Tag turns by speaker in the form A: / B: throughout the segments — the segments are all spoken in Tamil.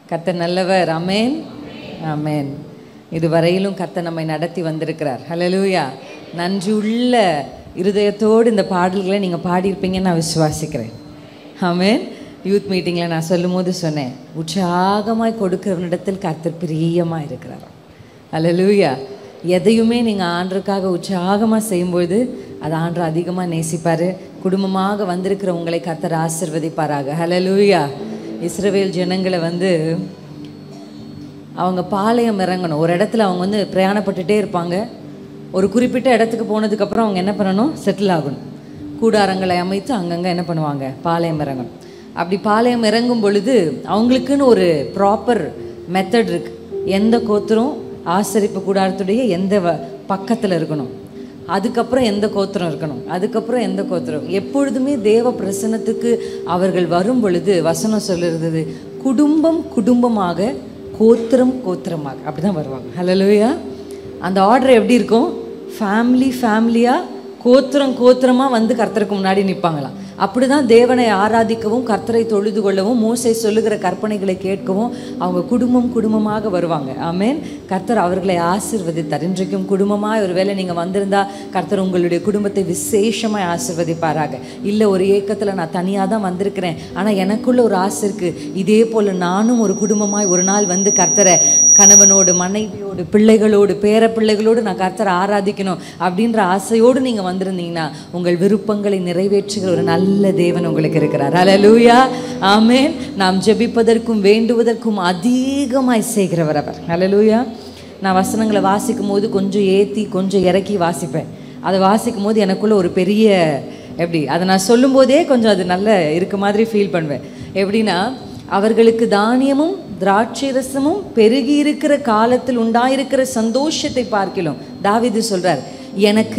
A: கர்த்தர் நல்லவர் அமேன் அமேன் இதுவரையிலும் கர்த்தர் நம்மை நடத்தி வந்திருக்கிறார் ஹalleluya நன்றி உள்ள இருதயத்தோடு இந்த பாடல்களை நீங்கள் பாடியிருப்பீங்கன்னு நான் விசுவாசிக்கிறேன் ஆமென் யூத் மீட்டிங்கில் நான் சொல்லும்போது சொன்னேன் உற்சாகமாய் கொடுக்கிறவனிடத்தில் கர்த்தர் பிரியமாக இருக்கிறார் ஹalleluya எதையுமே நீங்கள் ஆண்டருக்காக உற்சாகமாக செய்யும்பொழுது அது ஆண்டு அதிகமாக நேசிப்பார் குடும்பமாக வந்திருக்கிற உங்களை கர்த்தர் ஆசிர்வதிப்பாராக ஹalleluya இஸ்ரவேல் ஜனங்களை வந்து அவங்க பாளையம் இறங்கணும் ஒரு இடத்துல அவங்க வந்து பிரயாணப்பட்டுட்டே இருப்பாங்க ஒரு குறிப்பிட்ட இடத்துக்கு போனதுக்கப்புறம் அவங்க என்ன பண்ணணும் செட்டில் ஆகணும் கூடாரங்களை அமைத்து அங்கங்கே என்ன பண்ணுவாங்க பாளையம் இறங்கணும் அப்படி பாளையம் இறங்கும் பொழுது அவங்களுக்குன்னு ஒரு ப்ராப்பர் மெத்தட் இருக்கு எந்த கோத்திரம் ஆசரிப்பு கூடாரத்துடைய எந்த வ பக்கத்தில் இருக்கணும் அதுக்கப்புறம் எந்த கோத்திரம் இருக்கணும் அதுக்கப்புறம் எந்த கோத்திரம் எப்பொழுதுமே தேவ பிரசன்னத்துக்கு அவர்கள் வரும் பொழுது வசனம் சொல்லுறது குடும்பம் குடும்பமாக கோத்திரம் கோத்திரமாக அப்படி தான் வருவாங்க ஹலோயா அந்த ஆர்டர் எப்படி இருக்கும் ஃபேமிலி ஃபேமிலியாக கோத்திரம் கோத்திரமாக வந்து கர்த்தருக்கு முன்னாடி நிற்பாங்களாம் அப்படி தான் தேவனை ஆராதிக்கவும் கர்த்தரை தொழுது கொள்ளவும் மோசை சொல்லுகிற கற்பனைகளை கேட்கவும் அவங்க குடும்பம் குடும்பமாக வருவாங்க ஆமேன் கர்த்தர் அவர்களை ஆசிர்வதித்தார் இன்றைக்கும் குடும்பமாக ஒரு வேளை நீங்கள் வந்திருந்தா கர்த்தர் உங்களுடைய குடும்பத்தை விசேஷமாக ஆசிர்வதிப்பாராக இல்லை ஒரு ஏக்கத்தில் நான் தனியாக தான் வந்திருக்கிறேன் ஆனால் எனக்குள்ள ஒரு ஆசை இருக்குது இதே போல் நானும் ஒரு குடும்பமாய் ஒரு நாள் வந்து கர்த்தரை கணவனோடு மனைவியோடு பிள்ளைகளோடு பேர பிள்ளைகளோடு நான் கர்த்தரை ஆராதிக்கணும் அப்படின்ற ஆசையோடு நீங்கள் வந்திருந்தீங்கன்னா உங்கள் விருப்பங்களை நிறைவேற்றுகிற ஒரு நல்ல தேவன் உங்களுக்கு இருக்கிறார் ஹalleluya ஆமென் நாம் ஜெபிப்பதற்கும் வேண்டுவதற்கும் அதிகமாய் செய்கிறவர் அவர் ஹalleluya நான் வசனங்களை வாசிக்கும் போது கொஞ்சம் ஏற்றி கொஞ்சம் இறக்கி வாசிப்பேன் அதை வாசிக்கும் போது எனக்குள்ள ஒரு பெரிய எப்படி அதை நான் சொல்லும்போதே கொஞ்சம் அது நல்ல இருக்க மாதிரி ஃபீல் பண்ணுவேன் எப்படின்னா அவர்களுக்கு தானியமும் திராட்சை ரசமும் பெருகி இருக்கிற காலத்தில் உண்டாயிருக்கிற சந்தோஷத்தை பார்க்கலாம் தாவீது சொல்றார் எனக்கு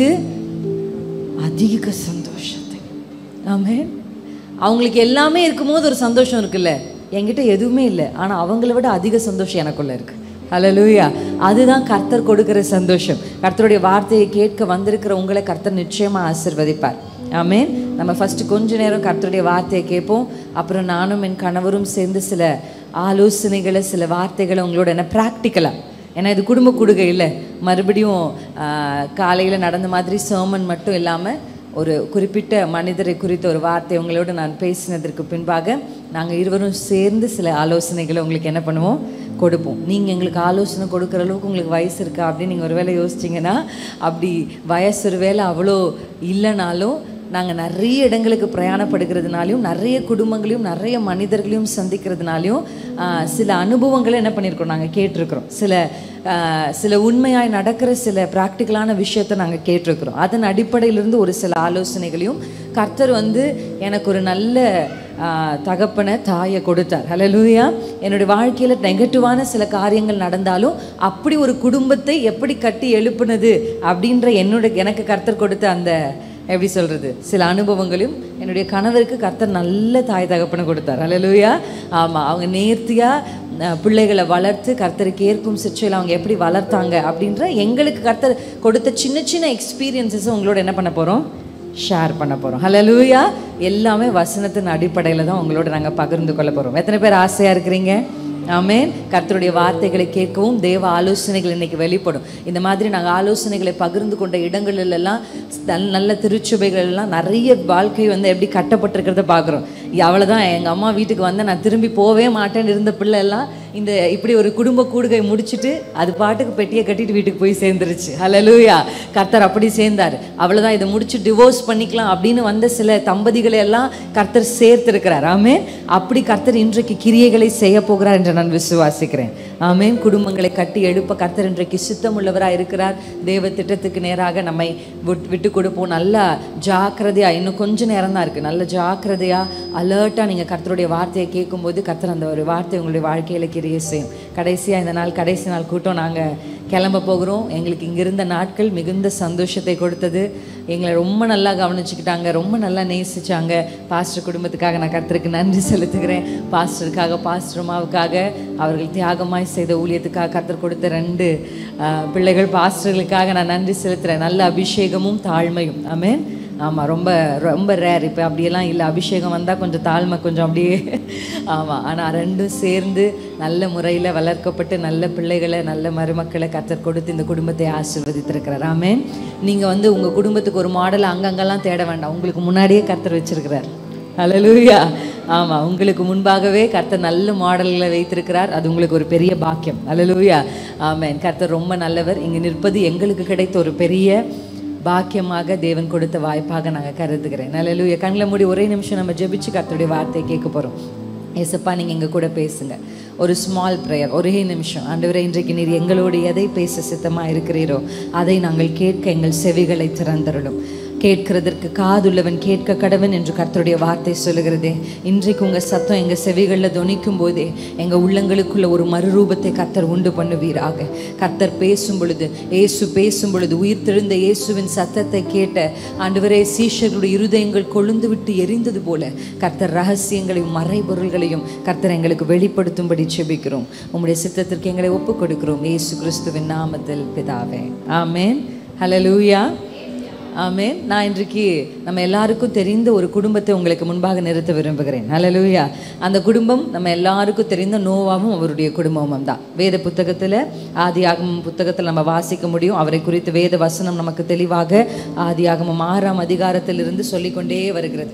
A: அதிக சந்தோஷத்தை ஆமென் அவங்களுக்கு எல்லாமே இருக்கும்போது ஒரு சந்தோஷம் இருக்குல்ல என்கிட்ட எதுவுமே இல்லை ஆனால் அவங்கள விட அதிக சந்தோஷம் எனக்குள்ள இருக்கு ஹalleluya அதுதான் கர்த்தர் கொடுக்கிற சந்தோஷம் கர்த்தருடைய வார்த்தையை கேட்க வந்திருக்கிற உங்களை கர்த்தர் நிச்சயமா ஆசிர்வதிப்பார் ஆமென் நம்ம ஃபர்ஸ்ட் கொஞ்ச நேரம் கர்த்தருடைய வார்த்தையை கேட்போம் அப்புறம் நானும் என் கணவரும் சேர்ந்து சில ஆலோசனைகளை சில வார்த்தைகளை உங்களோட என்ன ப்ராக்டிக்கலாக ஏன்னா இது குடும்ப கொடுகை இல்லை மறுபடியும் காலையில் நடந்த மாதிரி சர்மன் மட்டும் இல்லாமல் ஒரு குறிப்பிட்ட மனிதரை குறித்த ஒரு வார்த்தை உங்களோட நான் பேசினதற்கு பின்பாக நாங்கள் இருவரும் சேர்ந்து சில ஆலோசனைகளை உங்களுக்கு என்ன பண்ணுவோம் கொடுப்போம் நீங்கள் எங்களுக்கு ஆலோசனை கொடுக்குற அளவுக்கு உங்களுக்கு வயசு இருக்கா அப்படின்னு நீங்கள் ஒரு வேளை யோசிச்சிங்கன்னா அப்படி வயசு ஒரு வேளை அவ்வளோ இல்லைனாலும் நாங்கள் நிறைய இடங்களுக்கு பிரயாணப்படுகிறதுனாலையும் நிறைய குடும்பங்களையும் நிறைய மனிதர்களையும் சந்திக்கிறதுனாலையும் ஆஹ், சில அனுபவங்களை என்ன பண்ணியிருக்கோம் நாங்கள் கேட்டிருக்கிறோம் சில ஆஹ், சில உண்மையாய் நடக்கிற சில ப்ராக்டிக்கலான விஷயத்தை நாங்கள் கேட்டிருக்கிறோம் அதன் அடிப்படையிலிருந்து ஒரு சில ஆலோசனைகளையும் கர்த்தர் வந்து எனக்கு ஒரு நல்ல ஆஹ், தகப்பனை தாயை கொடுத்தார் ஹalleluya என்னுடைய வாழ்க்கையில் நெகட்டிவான சில காரியங்கள் நடந்தாலும் அப்படி ஒரு குடும்பத்தை எப்படி கட்டி எழுப்புனது அப்படின்ற என்னோட எனக்கு கர்த்தர் கொடுத்த அந்த எப்படி சொல்கிறது சில அனுபவங்களையும் என்னுடைய கணவருக்கு கர்த்தர் நல்ல தாய் தகப்பனை கொடுத்தார் ஹalleluya ஆமாம் அவங்க நேர்த்தியாக பிள்ளைகளை வளர்த்து கர்த்தருக்கு ஏற்கும் சிற்றையில் அவங்க எப்படி வளர்த்தாங்க அப்படின்ற எங்களுக்கு கர்த்தர் கொடுத்த சின்ன சின்ன எக்ஸ்பீரியன்ஸஸை உங்களோட என்ன பண்ண போகிறோம் ஷேர் பண்ண போகிறோம் ஹalleluya எல்லாமே வசனத்தின் அடிப்படையில் தான் உங்களோட நாங்கள் பகிர்ந்து கொள்ள போகிறோம் எத்தனை பேர் ஆசையாக இருக்கிறீங்க ஆமென் கர்த்தருடைய வார்த்தைகளை கேட்கவும் தேவ ஆலோசனைகள் இன்னைக்கு வெளிப்படும் இந்த மாதிரி நாங்கள் ஆலோசனைகளை பகிர்ந்து கொண்ட இடங்களிலெல்லாம் நல்ல நல்ல திருச்சுபைகள் எல்லாம் நிறைய வாழ்க்கை வந்து எப்படி கட்டப்பட்டிருக்கிறத பார்க்குறோம் அவ்வளோதான் எங்கள் அம்மா வீட்டுக்கு வந்து நான் திரும்பி போவே மாட்டேன்னு இருந்த பிள்ளை எல்லாம் இந்த இப்படி ஒரு குடும்ப கூடுகை முடிச்சுட்டு அது பாட்டுக்கு பெட்டியை கட்டிட்டு வீட்டுக்கு போய் சேர்ந்துருச்சு ஹalleluya கர்த்தர் அப்படி சேர்ந்தார் அவ்வளோதான் இதை முடிச்சு டிவோர்ஸ் பண்ணிக்கலாம் அப்படின்னு வந்த சில தம்பதிகளை எல்லாம் கர்த்தர் சேர்த்திருக்கிறார் ஆமென் அப்படி கர்த்தர் இன்றைக்கு கிரியைகளை செய்ய போகிறார் என்று நான் விசுவாசிக்கிறேன் ஆமென் குடும்பங்களை கட்டி எழுப்ப கர்த்தர் இன்றைக்கு சித்தம் உள்ளவராக இருக்கிறார் தேவ திட்டத்துக்கு நேராக நம்மை விட்- விட்டு கொடுப்போம் நல்லா ஜாக்கிரதையா இன்னும் கொஞ்ச நேரம் தான் இருக்குது நல்ல ஜாக்கிரதையா அலர்ட்டாக நீங்கள் கர்த்தருடைய வார்த்தையை கேட்கும்போது கர்த்தர் அந்த ஒரு வார்த்தை உங்களுடைய வாழ்க்கையில் கிரியை செய்யும் கடைசியாக இந்த நாள் கடைசி நாள் கூட்டம் நாங்கள் கிளம்ப போகிறோம் எங்களுக்கு இங்கே இருந்த நாட்கள் மிகுந்த சந்தோஷத்தை கொடுத்தது எங்களை ரொம்ப நல்லா கவனிச்சுக்கிட்டாங்க ரொம்ப நல்லா நேசிச்சாங்க பாஸ்டர் குடும்பத்துக்காக நான் கர்த்தருக்கு நன்றி செலுத்துகிறேன் பாஸ்டருக்காக பாஸ்டர் அம்மாவுக்காக அவர்கள் தியாகமாய் செய்த ஊழியத்துக்காக கர்த்தர் கொடுத்த ரெண்டு ஆஹ், பிள்ளைகள் பாஸ்டர்களுக்காக நான் நன்றி செலுத்துகிறேன் நல்ல அபிஷேகமும் தாழ்மையும் ஆமென் ஆமாம் ரொம்ப ரொம்ப ரேர் இப்போ அப்படியெல்லாம் இல்லை அபிஷேகம் வந்தால் கொஞ்சம் தாழ்மை கொஞ்சம் அப்படியே ஆமாம் ஆனால் ரெண்டும் சேர்ந்து நல்ல முறையில் வளர்க்கப்பட்டு நல்ல பிள்ளைகளை நல்ல மருமக்களை கத்தர் கொடுத்து இந்த குடும்பத்தை ஆசீர்வதித்திருக்கிறார் ஆமென் நீங்கள் வந்து உங்கள் குடும்பத்துக்கு ஒரு மாடல் அங்கங்கெல்லாம் தேட வேண்டாம் உங்களுக்கு முன்னாடியே கத்தர் வச்சிருக்கிறார் ஹalleluya ஆமாம் உங்களுக்கு முன்பாகவே கர்த்தர் நல்ல மாடல்களை வைத்திருக்கிறார் அது உங்களுக்கு ஒரு பெரிய பாக்கியம் ஹalleluya ஆமென் கர்த்தர் ரொம்ப நல்லவர் இங்கே நிற்பது எங்களுக்கு கிடைத்த ஒரு பெரிய பாக்கியமாக தேவன் கொடுத்த வாய்ப்பாக நாங்கள் கருதுகிறேன் ஹalleluya கண்ணில் மூடி ஒரே நிமிஷம் நம்ம ஜெபிச்சு கர்த்தருடைய வார்த்தையை கேட்க போகிறோம் ஏசப்பா நீங்கள் எங்கள் கூட பேசுங்க ஒரு ஸ்மால் ப்ரேயர் ஒரே நிமிஷம் ஆண்டவரே இன்றைக்கு நீர் எங்களோடு எதை பேச சித்தமாக இருக்கிறீரோ அதை நாங்கள் கேட்க எங்கள் செவிகளை திறந்தருளும் கேட்கிறதற்கு காதுள்ளவன் கேட்க கடவன் என்று கர்த்தருடைய வார்த்தை சொல்லுகிறதே இன்றைக்கு உங்கள் சத்தம் எங்கள் செவிகளில் தொனிக்கும் போதே எங்கள் உள்ளங்களுக்குள்ள ஒரு மறுரூபத்தை கர்த்தர் உண்டு பண்ணுவீராக கர்த்தர் பேசும் பொழுது இயேசு பேசும் பொழுது உயிர் தெழுந்த இயேசுவின் சத்தத்தை கேட்ட ஆண்டவரே சீஷர்களுடைய இருதயங்கள் கொழுந்து விட்டு எரிந்தது போல கர்த்தர் ரகசியங்களையும் மறைபொருள்களையும் கர்த்தர் எங்களுக்கு வெளிப்படுத்தும்படி செபிக்கிறோம் உம்முடைய சித்தத்திற்கு எங்களை ஒப்புக் கொடுக்கிறோம் இயேசு கிறிஸ்துவின் நாமத்தில் பிதாவே ஆமென் ஹalleluya ஆமென் நான் இன்றைக்கு நம்ம எல்லாருக்கும் தெரிந்த ஒரு குடும்பத்தை உங்களுக்கு முன்பாக நிறுத்த விரும்புகிறேன் ஹalleluya அந்த குடும்பம் நம்ம எல்லாருக்கும் தெரிந்த நோவாவும் அவருடைய குடும்பமும் தான் வேத புத்தகத்தில் ஆதியாகமம் புத்தகத்தில் நம்ம வாசிக்க முடியும் அவரை குறித்து வேத வசனம் நமக்கு தெளிவாக ஆதியாகமம் ஆறாம் அதிகாரத்திலிருந்து சொல்லிக்கொண்டே வருகிறது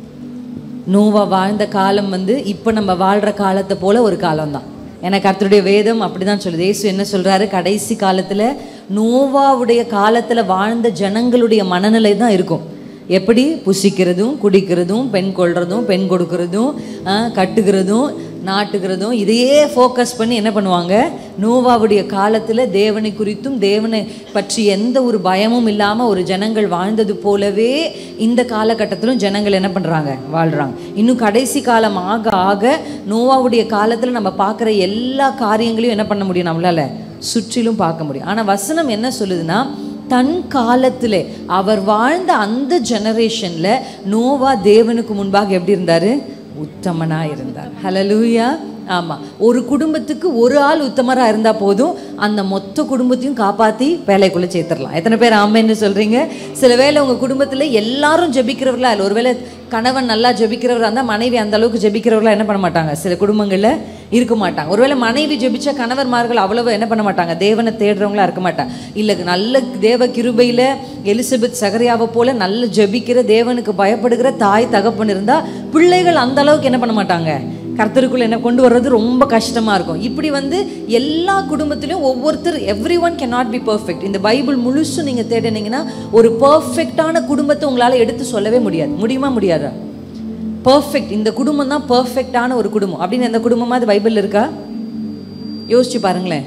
A: நோவா வாழ்ந்த காலம் வந்து இப்போ நம்ம வாழ்கிற காலத்தை போல ஒரு காலம்தான் ஏன்னா கர்த்தருடைய வேதம் அப்படிதான் சொல்லுது இயேசு என்ன சொல்றாரு கடைசி காலத்துல நோவாவுடைய காலத்துல வாழ்ந்த ஜனங்களுடைய மனநிலை தான் இருக்கும் எப்படி புசிக்கிறதும் குடிக்கிறதும் பெண் கொள்றதும் பெண் கொடுக்கறதும் ஆ, கட்டுகிறதும் நாட்டுகிறதும் இதையே ஃபோக்கஸ் பண்ணி என்ன பண்ணுவாங்க நோவாவுடைய காலத்தில் தேவனை குறித்தும் தேவனை பற்றி எந்த ஒரு பயமும் இல்லாமல் ஒரு ஜனங்கள் வாழ்ந்தது போலவே இந்த காலகட்டத்திலும் ஜனங்கள் என்ன பண்ணுறாங்க வாழ்கிறாங்க இன்னும் கடைசி காலம் ஆக ஆக நோவாவுடைய காலத்தில் நம்ம பார்க்குற எல்லா காரியங்களையும் என்ன பண்ண முடியும் நம்மளால சுற்றிலும் பார்க்க முடியும் ஆனால் வசனம் என்ன சொல்லுதுன்னா தன் காலத்திலே அவர் வாழ்ந்த அந்த ஜெனரேஷன்ல நோவா தேவனுக்கு முன்பாக எப்படி இருந்தாரு உத்தமனா இருந்தார் ஹalleluya ஆமா ஒரு குடும்பத்துக்கு ஒரு ஆள் உத்தமரா இருந்தா போதும் அந்த மொத்த குடும்பத்தையும் காப்பாத்தி வேலைக்குள்ள சேர்த்துடலாம் எத்தனை பேர் ஆமைன்னு சொல்றீங்க சில வேளை உங்க குடும்பத்துல எல்லாரும் ஜெபிக்கிறவர்களா இல்லை ஒருவேளை கணவன் நல்லா ஜெபிக்கிறவரா இருந்தா மனைவி அந்த அளவுக்கு ஜெபிக்கிறவர்களா என்ன பண்ண மாட்டாங்க சில குடும்பங்கள்ல இருக்க மாட்டாங்க ஒருவேளை மனைவி ஜெபிச்ச கணவர்மார்கள் அவ்வளவு என்ன பண்ண மாட்டாங்க தேவனை தேடுறவங்களா இருக்க மாட்டாங்க இல்லை நல்ல தேவ கிருபையில எலிசபெத் சகரியாவை போல நல்ல ஜெபிக்கிற தேவனுக்கு பயப்படுகிற தாய் தகப்பன் இருந்தா பிள்ளைகள் அந்த அளவுக்கு என்ன பண்ண மாட்டாங்க கர்த்தருக்குள்ள என்ன கொண்டு வர்றது ரொம்ப கஷ்டமா இருக்கும் இப்படி வந்து எல்லா குடும்பத்திலையும் ஒவ்வொருத்தர் everyone can not be perfect இந்த பைபிள் முழுசும் நீங்க தேடினீங்கன்னா ஒரு பர்ஃபெக்டான குடும்பத்தை உங்களால எடுத்து சொல்லவே முடியாது முடியுமா முடியாதா பர்ஃபெக்ட் இந்த குடும்பம் தான் பர்ஃபெக்டான ஒரு குடும்பம் அப்படின்னு எந்த குடும்பமாவது பைபிள் இருக்கா யோசிச்சு பாருங்களேன்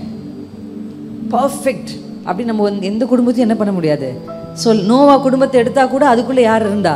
A: பர்ஃபெக்ட் அப்படி நம்ம வந்து எந்த குடும்பத்தையும் என்ன பண்ண முடியாது சொல் நோவா குடும்பத்தை எடுத்தா கூட அதுக்குள்ள யார் இருந்தா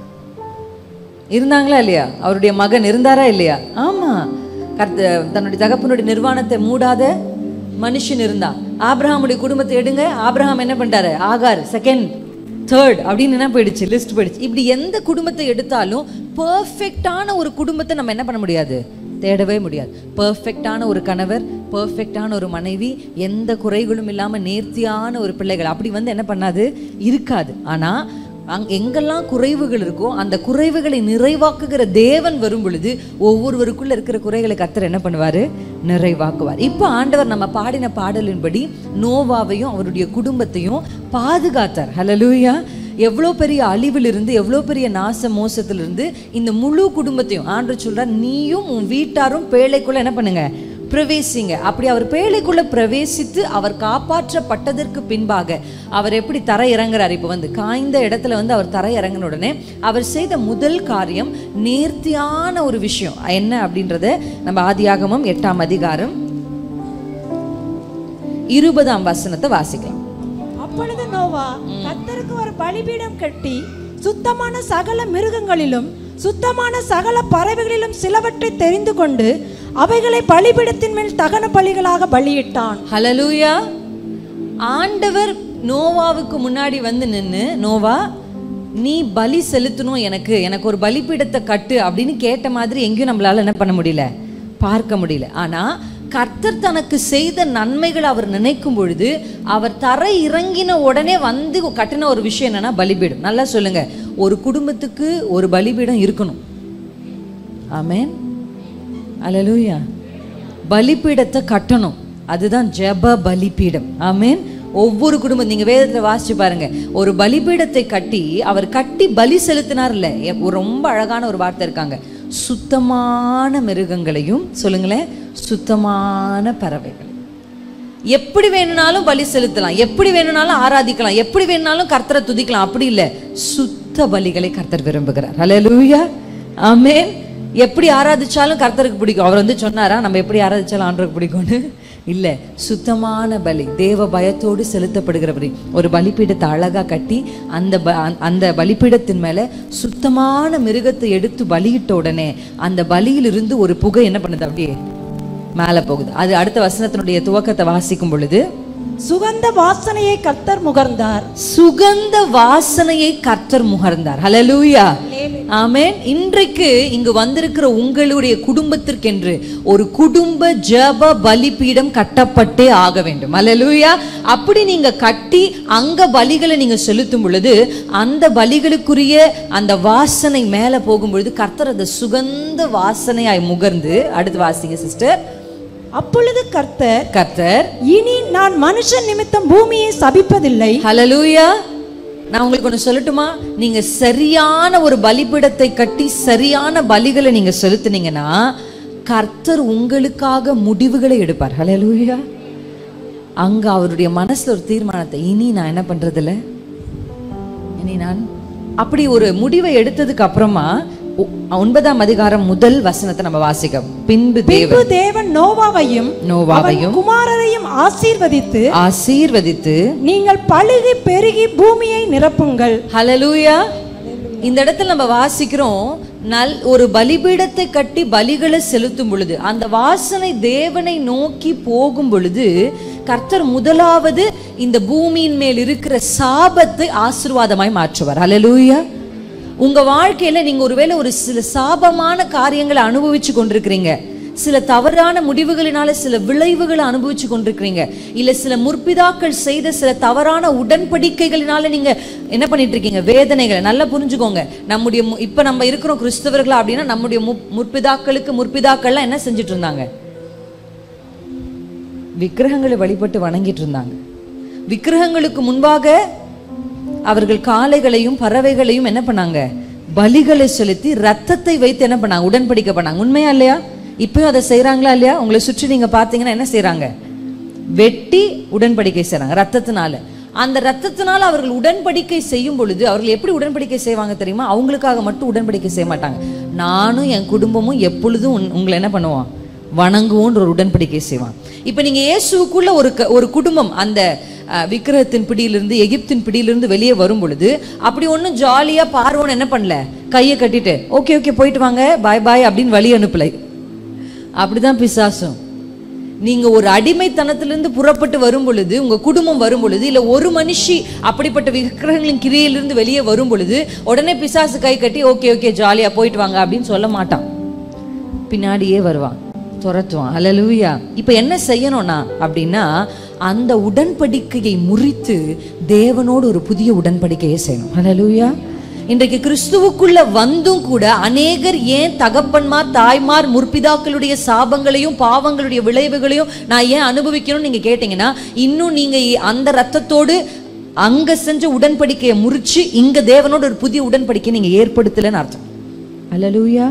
A: இருந்தாங்களா இல்லையா அவருடைய மகன் இருந்தாரா இல்லையா ஆமா கர்த்த தன்னுடைய தகப்பனுடைய நிர்வாணத்தை மூடாத மனுஷன் இருந்தான் ஆபிரகாமுடைய குடும்பத்தை எடுங்க ஆபிரகாம் என்ன பண்ணிட்டாரு ஆகார் செகண்ட் தேர்ட் அப்படின்னு என்ன போயிடுச்சு லிஸ்ட் போயிடுச்சு இப்படி எந்த குடும்பத்தை எடுத்தாலும் பர்ஃபெக்டான ஒரு குடும்பத்தை நம்ம என்ன பண்ண முடியாது தேடவே முடியாது பர்ஃபெக்டான ஒரு கணவர் பர்ஃபெக்டான ஒரு மனைவி எந்த குறைகளும் இல்லாமல் நேர்த்தியான ஒரு பிள்ளைகள் அப்படி வந்து என்ன பண்ணாது இருக்காது ஆனால் அங் எங்கெல்லாம் குறைவுகள் இருக்கோ அந்த குறைவுகளை நிறைவாக்குகிற தேவன் வரும் பொழுது ஒவ்வொருவருக்குள்ள இருக்கிற குறைகளை கத்தர் என்ன பண்ணுவாரு நிறைவாக்குவார் இப்போ ஆண்டவர் நம்ம பாடின பாடலின்படி நோவாவையும் அவருடைய குடும்பத்தையும் பாதுகாத்தார் ஹalleluya எவ்வளோ பெரிய அழிவிலிருந்து எவ்வளோ பெரிய நாச மோசத்திலிருந்து இந்த முழு குடும்பத்தையும் ஆண்டு சொல்றார் நீயும் உன் வீட்டாரும் பேழைக்குள்ள என்ன பண்ணுங்க பிரவேசிங்க அப்படி அவர் பேழைக்குள்ள பிரவேசித்து அவர் காப்பாற்றப்பட்டதற்கு பின்பாக அவர் எப்படி தரை இறங்குறார் இப்போ வந்து காய்ந்த இடத்துல வந்து அவர் தரை இறங்கின உடனே அவர் செய்த முதல் காரியம் நேர்த்தியான ஒரு விஷயம் என்ன அப்படின்றத நம்ம ஆதியாகமம் எட்டாம் அதிகாரம் இருபதாம் வசனத்தை வாசிக்கலாம்
B: அப்பொழுது நோவா கர்த்தருக்கு ஒரு பலிபீடம் கட்டி சுத்தமான சகல மிருகங்களிலும் சுத்தமான சகல பறவைகளிலும் சிலவற்றை தெரிந்து கொண்டு அவைகளை பலிபீடத்தின் மேல் தகன பலிகளாக பலியிட்டான்
A: ஹலலூயா ஆண்டவர் நோவாவுக்கு முன்னாடி வந்து நின்று நோவா நீ பலி செலுத்தணும் எனக்கு எனக்கு ஒரு பலிபீடத்தை கட்டு அப்படின்னு கேட்ட மாதிரி எங்கேயும் நம்மளால என்ன பண்ண முடியல பார்க்க முடியல ஆனா கர்த்தர் தனக்கு செய்த நன்மைகளை அவர் நினைக்கும் பொழுது அவர் தரை இறங்கின உடனே வந்து கட்டின ஒரு விஷயம் என்னன்னா பலிபீடம் நல்லா சொல்லுங்க ஒரு குடும்பத்துக்கு ஒரு பலிபீடம் இருக்கணும் ஆமென் அல்லேலூயா பலிபீடத்தை கட்டணும் அதுதான் ஜெப பலிபீடம் ஆமென் ஒவ்வொரு குடும்பம் நீங்க வேதத்துல வாசிச்சு பாருங்க ஒரு பலிபீடத்தை கட்டி அவர் கட்டி பலி செலுத்தினார்ல எ- ஒரு ரொம்ப அழகான ஒரு வார்த்தை இருக்காங்க சுத்தமான மிருகங்களையும் சொல்லுங்களேன் சுத்தமான பறவைகள் எப்படி வேணும்னாலும் பலி செலுத்தலாம் எப்படி வேணும்னாலும் ஆராதிக்கலாம் எப்படி வேணும்னாலும் கர்த்தரை துதிக்கலாம் அப்படி இல்லை சுத்த பலிகளை கர்த்தர் விரும்புகிறார் ஹalleluya ஆமென் எப்படி ஆராதிச்சாலும் கர்த்தருக்கு பிடிக்கும் அவர் வந்து சொன்னாரா நம்ம எப்படி ஆராதிச்சாலும் ஆண்டவருக்கு பிடிக்கும்னு இல்லை சுத்தமான பலி தேவ பயத்தோடு செலுத்தப்படுகிற பலி ஒரு பலிபீடத்தை அழகா கட்டி அந்த ப- அந்த பலிபீடத்தின் மேல சுத்தமான மிருகத்தை எடுத்து பலியிட்ட உடனே அந்த பலியிலிருந்து ஒரு புகை என்ன பண்ணுது அப்படியே மேலே போகுது அது அடுத்த வசனத்தினுடைய துவக்கத்தை வாசிக்கும் பொழுது
B: சுகந்த வாசனையை கர்த்தர் முகர்ந்தார்
A: சுகந்த வாசனையை கர்த்தர் முகர்ந்தார் ஹalleluya ஆமென் இன்றைக்கு இங்கு வந்திருக்கிற உங்களுடைய குடும்பத்திற்கென்று ஒரு குடும்ப ஜெப பலிபீடம் கட்டப்பட்டே ஆக வேண்டும் ஹalleluya அப்படி நீங்க கட்டி அங்க பலிகளை நீங்க செலுத்தும் பொழுது அந்த பலிகளுக்குரிய அந்த வாசனை மேல போகும் பொழுது கர்த்தர் அந்த சுகந்த வாசனையாய் முகர்ந்து அடுத்து வாசிங்க சிஸ்டர்
B: அப்பொழுது கர்த்தர்
A: கர்த்தர்
B: இனி நான் மனுஷன் நிமித்தம் பூமியை சபிப்பதில்லை
A: ஹalleluya நான் உங்களுக்கு ஒன்று சொல்லட்டுமா நீங்க சரியான ஒரு பலிபீடத்தை கட்டி சரியான பலிகளை நீங்க செலுத்துனீங்கன்னா கர்த்தர் உங்களுக்காக முடிவுகளை எடுப்பார் ஹalleluya அங்க அவருடைய மனசுல ஒரு தீர்மானத்தை இனி நான் என்ன பண்றதில்ல இனி நான் அப்படி ஒரு முடிவை எடுத்ததுக்கு அப்புறமா ஒ- ஒன்பதாம் அதிகாரம் முதல் வசனத்தை நம்ம வாசிக்க பின்பு தேவன்
B: பின்பு தேவன் நோவாவையும்
A: நோவாவையும்
B: அவன் குமாரரையும் ஆசீர்வதித்து
A: ஆசீர்வதித்து
B: நீங்கள் பழுகி பெருகி பூமியை நிரப்புங்கள்
A: ஹalleluya இந்த இடத்துல நம்ம வாசிக்கிறோம் நல் ஒரு பலிபீடத்தை கட்டி பலிகளை செலுத்தும் பொழுது அந்த வாசனை தேவனை நோக்கி போகும் பொழுது கர்த்தர் முதலாவது இந்த பூமியின் மேல் இருக்கிற சாபத்தை ஆசீர்வாதமாய் மாற்றுவார் ஹalleluya உங்க வாழ்க்கையில நீங்க ஒருவேளை ஒரு சில சாபமான காரியங்களை அனுபவிச்சு கொண்டிருக்கிறீங்க சில தவறான முடிவுகளினால சில விளைவுகளை அனுபவிச்சு கொண்டிருக்கிறீங்க இல்ல சில முற்பிதாக்கள் செய்த சில தவறான உடன்படிக்கைகளினால நீங்க என்ன பண்ணிட்டு இருக்கீங்க வேதனைகளை நல்லா புரிஞ்சுக்கோங்க நம்முடைய மு- இப்ப நம்ம இருக்கிறோம் கிறிஸ்தவர்களா அப்படின்னா நம்முடைய மு- முற்பிதாக்களுக்கு முற்பிதாக்கள்லாம் என்ன செஞ்சுட்டு இருந்தாங்க விக்கிரகங்களை வழிபட்டு வணங்கிட்டு இருந்தாங்க விக்கிரகங்களுக்கு முன்பாக அவர்கள் காளைகளையும் பறவைகளையும் என்ன பண்ணாங்க பலிகளை செலுத்தி ரத்தத்தை வைத்து என்ன பண்ணாங்க உடன்படிக்கை பண்ணாங்க உண்மையா இல்லையா இப்பயும் அதை செய்றாங்களா இல்லையா உங்களை சுற்றி நீங்க பார்த்தீங்கன்னா என்ன செய்றாங்க வெட்டி உடன்படிக்கை செய்றாங்க ரத்தத்தினால அந்த ரத்தத்தினால அவர்கள் உடன்படிக்கை செய்யும் பொழுது அவர்கள் எப்படி உடன்படிக்கை செய்வாங்க தெரியுமா அவங்களுக்காக மட்டும் உடன்படிக்கை செய்ய மாட்டாங்க நானும் என் குடும்பமும் எப்பொழுதும் உன்- உங்களை என்ன பண்ணுவோம் வணங்குவோன்ற ஒரு உடன்படிக்கை செய்வான் இப்போ நீங்க இயேசுவுக்குள்ள ஒரு க- ஒரு குடும்பம் அந்த அஹ், விக்கிரகத்தின் பிடியிலிருந்து எகிப்தின் பிடியிலிருந்து வெளியே வரும் பொழுது அப்படி ஒன்றும் ஜாலியா பார்வோன்னு என்ன பண்ணல கையை கட்டிட்டு ஓகே ஓகே போயிட்டு வாங்க பாய் பாய் அப்படின்னு வழி அனுப்பலை அப்படிதான் பிசாசும் நீங்க ஒரு அடிமைத்தனத்திலிருந்து புறப்பட்டு வரும் பொழுது உங்க குடும்பம் வரும் பொழுது இல்ல ஒரு மனுஷி அப்படிப்பட்ட விக்கிரகங்களின் கிரியையிலிருந்து வெளியே வரும் பொழுது உடனே பிசாசு கை கட்டி ஓகே ஓகே ஜாலியா போயிட்டு வாங்க அப்படின்னு சொல்ல மாட்டான் பின்னாடியே வருவான் துரத்துவான் அல்லேலூயா இப்போ என்ன செய்யணும்னா அப்படின்னா அந்த உடன்படிக்கையை முறித்து தேவனோடு ஒரு புதிய உடன்படிக்கையை செய்யணும் அல்லேலூயா இன்றைக்கு கிறிஸ்துவுக்குள்ள வந்தும் கூட அநேகர் ஏன் தகப்பன்மார் தாய்மார் முற்பிதாக்களுடைய சாபங்களையும் பாவங்களுடைய விளைவுகளையும் நான் ஏன் அனுபவிக்கணும்னு நீங்க கேட்டீங்கன்னா இன்னும் நீங்க அந்த ரத்தத்தோடு அங்க செஞ்ச உடன்படிக்கையை முறிச்சு இங்க தேவனோட ஒரு புதிய உடன்படிக்கையை நீங்க ஏற்படுத்தலைன்னு அர்த்தம் அல்லேலூயா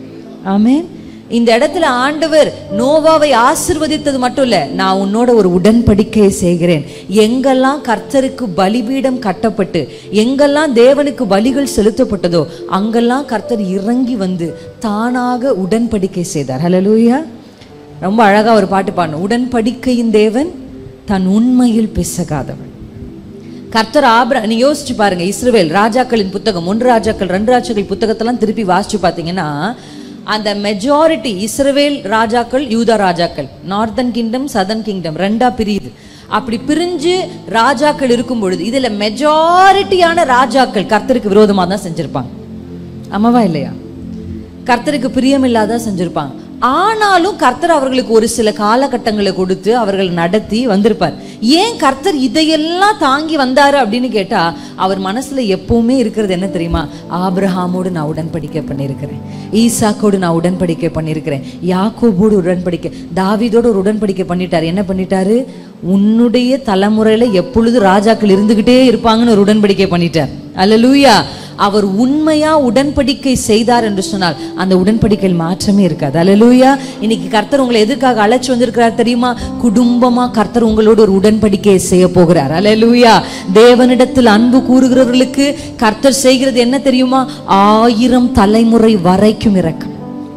A: ஆமென் இந்த இடத்துல ஆண்டவர் நோவாவை ஆசிர்வதித்தது மட்டும் இல்ல நான் உன்னோட ஒரு உடன்படிக்கையை செய்கிறேன் எங்கெல்லாம் கர்த்தருக்கு பலிபீடம் கட்டப்பட்டு எங்கெல்லாம் தேவனுக்கு பலிகள் செலுத்தப்பட்டதோ அங்கெல்லாம் கர்த்தர் இறங்கி வந்து தானாக உடன்படிக்கை செய்தார் ஹalleluya ரொம்ப அழகா ஒரு பாட்டு பாடணும் உடன்படிக்கையின் தேவன் தன் உண்மையில் பிசகாதவன் கர்த்தர் ஆபிர நீ யோசிச்சு பாருங்க இஸ்ரவேல் ராஜாக்களின் புத்தகம் ஒன்று ராஜாக்கள் ரெண்டு ராஜாக்கள் புத்தகத்தெல்லாம் திருப்பி வாசிச்சு பார்த்தீங்கன்னா அந்த மெஜாரிட்டி இஸ்ரவேல் ராஜாக்கள் யூதா ராஜாக்கள் நார்தன் கிங்டம் சதர்ன் கிங்டம் ரெண்டா பிரியுது அப்படி பிரிஞ்சு ராஜாக்கள் இருக்கும் பொழுது இதுல மெஜாரிட்டியான ராஜாக்கள் கர்த்தருக்கு விரோதமா தான் செஞ்சிருப்பாங்க ஆமாவா இல்லையா கர்த்தருக்கு பிரியமில்லாத செஞ்சிருப்பாங்க ஆனாலும் கர்த்தர் அவர்களுக்கு ஒரு சில காலகட்டங்களை கொடுத்து அவர்கள் நடத்தி வந்திருப்பார் ஏன் கர்த்தர் இதையெல்லாம் தாங்கி வந்தாரு அப்படின்னு கேட்டா அவர் மனசுல எப்பவுமே இருக்கிறது என்ன தெரியுமா ஆபிரஹாமோடு நான் உடன்படிக்கை பண்ணியிருக்கிறேன் ஈசாக்கோடு நான் உடன்படிக்கை பண்ணியிருக்கிறேன் யாக்கோபோடு உடன்படிக்கை தாவீதோடு ஒரு உடன்படிக்கை பண்ணிட்டாரு என்ன பண்ணிட்டாரு உன்னுடைய தலைமுறையில எப்பொழுது ராஜாக்கள் இருந்துகிட்டே இருப்பாங்கன்னு ஒரு உடன்படிக்கை பண்ணிட்டார் அல்லேலூயா அவர் உண்மையா உடன்படிக்கை செய்தார் என்று சொன்னால் அந்த உடன்படிக்கையில் மாற்றமே இருக்காது அல்லேலூயா இன்னைக்கு கர்த்தர் உங்களை எதுக்காக அழைச்சு வந்திருக்கிறார் தெரியுமா குடும்பமா கர்த்தர் உங்களோட ஒரு உடன்படிக்கையை செய்ய போகிறார் அல்லேலூயா தேவனிடத்தில் அன்பு கூறுகிறவர்களுக்கு கர்த்தர் செய்கிறது என்ன தெரியுமா ஆயிரம் தலைமுறை வரைக்கும் இறக்கம்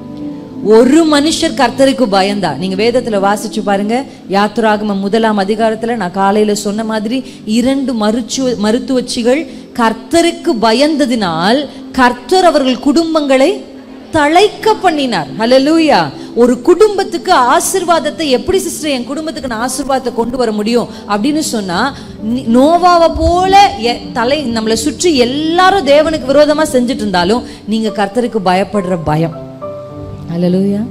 A: ஒரு மனுஷர் கர்த்தருக்கு பயந்தா நீங்க வேதத்துல வாசிச்சு பாருங்க யாத்துராகமம் முதலாம் அதிகாரத்துல நான் காலையில சொன்ன மாதிரி இரண்டு மருத்துவ மருத்துவச்சிகள் கர்த்தருக்கு பயந்ததினால் கர்த்தர் அவர்கள் குடும்பங்களை தழைக்க பண்ணினார் ஹalleluya ஒரு குடும்பத்துக்கு ஆசிர்வாதத்தை எப்படி சிஸ்டர் என் குடும்பத்துக்கு நான் ஆசிர்வாதத்தை கொண்டு வர முடியும் அப்படின்னு சொன்னா நி- நோவாவை போல எ- தலை நம்மளை சுற்றி எல்லாரும் தேவனுக்கு விரோதமா செஞ்சுட்டு இருந்தாலும் நீங்க கர்த்தருக்கு பயப்படுற பயம் ஹalleluya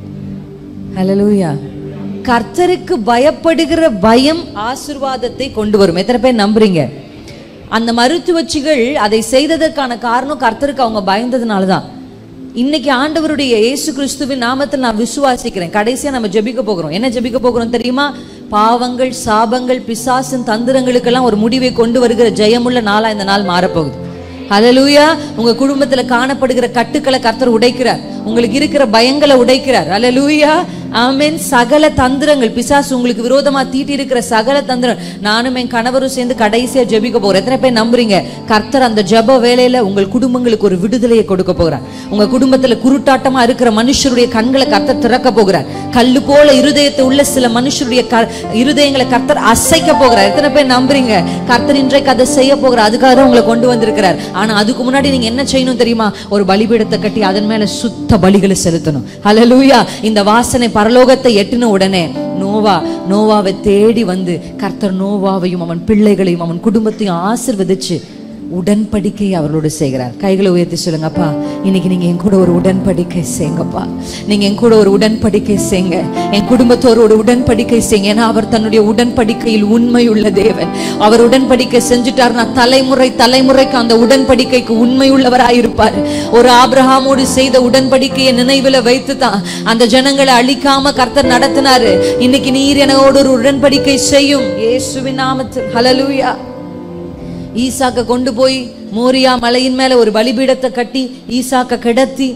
A: ஹalleluya கர்த்தருக்கு பயப்படுகிற பயம் ஆசிர்வாதத்தை கொண்டு வரும் எத்தனை பேர் நம்புறீங்க அந்த மருத்துவச்சிகள் அதை செய்ததற்கான காரணம் கர்த்தருக்கு அவங்க பயந்ததுனால தான் இன்னைக்கு ஆண்டவருடைய இயேசு கிறிஸ்துவின் நாமத்தில் நான் விசுவாசிக்கிறேன் கடைசியா நம்ம ஜெபிக்க போகிறோம் என்ன ஜெபிக்க போகிறோம் தெரியுமா பாவங்கள் சாபங்கள் பிசாசின் தந்திரங்களுக்கெல்லாம் ஒரு முடிவை கொண்டு வருகிற ஜெயமுள்ள நாளா இந்த நாள் மாறப்போகுது ஹalleluya உங்க குடும்பத்துல காணப்படுகிற கட்டுக்களை கர்த்தர் உடைக்கிறார் உங்களுக்கு இருக்கிற பயங்களை உடைக்கிறார் ஹalleluya ஆமென் சகல தந்திரங்கள் பிசாசு உங்களுக்கு விரோதமா தீட்டி இருக்கிற சகல தந்திரம் நானும் என் கணவரும் சேர்ந்து கடைசியா ஜெபிக்க போறோம் எத்தனை பேர் நம்புறீங்க கர்த்தர் அந்த ஜெப வேலையில உங்கள் குடும்பங்களுக்கு ஒரு விடுதலையை கொடுக்க போகிறார் உங்க குடும்பத்துல குருட்டாட்டமா இருக்கிற மனுஷருடைய கண்களை கர்த்தர் திறக்க போகிறார் கல்லு போல இருதயத்தை உள்ள சில மனுஷருடைய க இருதயங்களை கர்த்தர் அசைக்க போகிறார் எத்தனை பேர் நம்புறீங்க கர்த்தர் இன்றைக்கு அதை செய்ய போகிறார் அதுக்காக தான் உங்களை கொண்டு வந்திருக்கிறார் ஆனா அதுக்கு முன்னாடி நீங்க என்ன செய்யணும் தெரியுமா ஒரு பலிபீடத்தை கட்டி அதன் மேல சுத்த பலிகளை செலுத்தணும் ஹalleluya இந்த வாசனை பரலோகத்தை எட்டின உடனே நோவா நோவாவை தேடி வந்து கர்த்தர் நோவாவையும் அவன் பிள்ளைகளையும் அவன் குடும்பத்தையும் ஆசிர்வதிச்சு உடன்படிக்கை அவர்களோடு செய்கிறார் கைகளை உயர்த்தி சொல்லுங்க அப்பா இன்னைக்கு நீங்க என் கூட ஒரு உடன்படிக்கை செய்யுங்கப்பா நீங்க என் கூட ஒரு உடன்படிக்கை செய்யுங்க என் குடும்பத்தோடு ஒரு உடன்படிக்கை செய்யுங்க ஏன்னா அவர் தன்னுடைய உடன்படிக்கையில் உண்மை உள்ள தேவன் அவர் உடன்படிக்கை செஞ்சுட்டாருன்னா தலைமுறை தலைமுறைக்கு அந்த உடன்படிக்கைக்கு உண்மை உள்ளவராயிருப்பார் ஒரு ஆபிரகாமோடு செய்த உடன்படிக்கையை நினைவுல வைத்து தான் அந்த ஜனங்களை அழிக்காம கர்த்தர் நடத்தினாரு இன்னைக்கு நீர் எனோடு ஒரு உடன்படிக்கை செய்யும் இயேசுவின் நாமத்தில் ஹalleluya ஈசாக்க கொண்டு போய் மோரியா மலையின் மேல ஒரு பலிபீடத்தை கட்டி ஈசாக்க கிடத்தி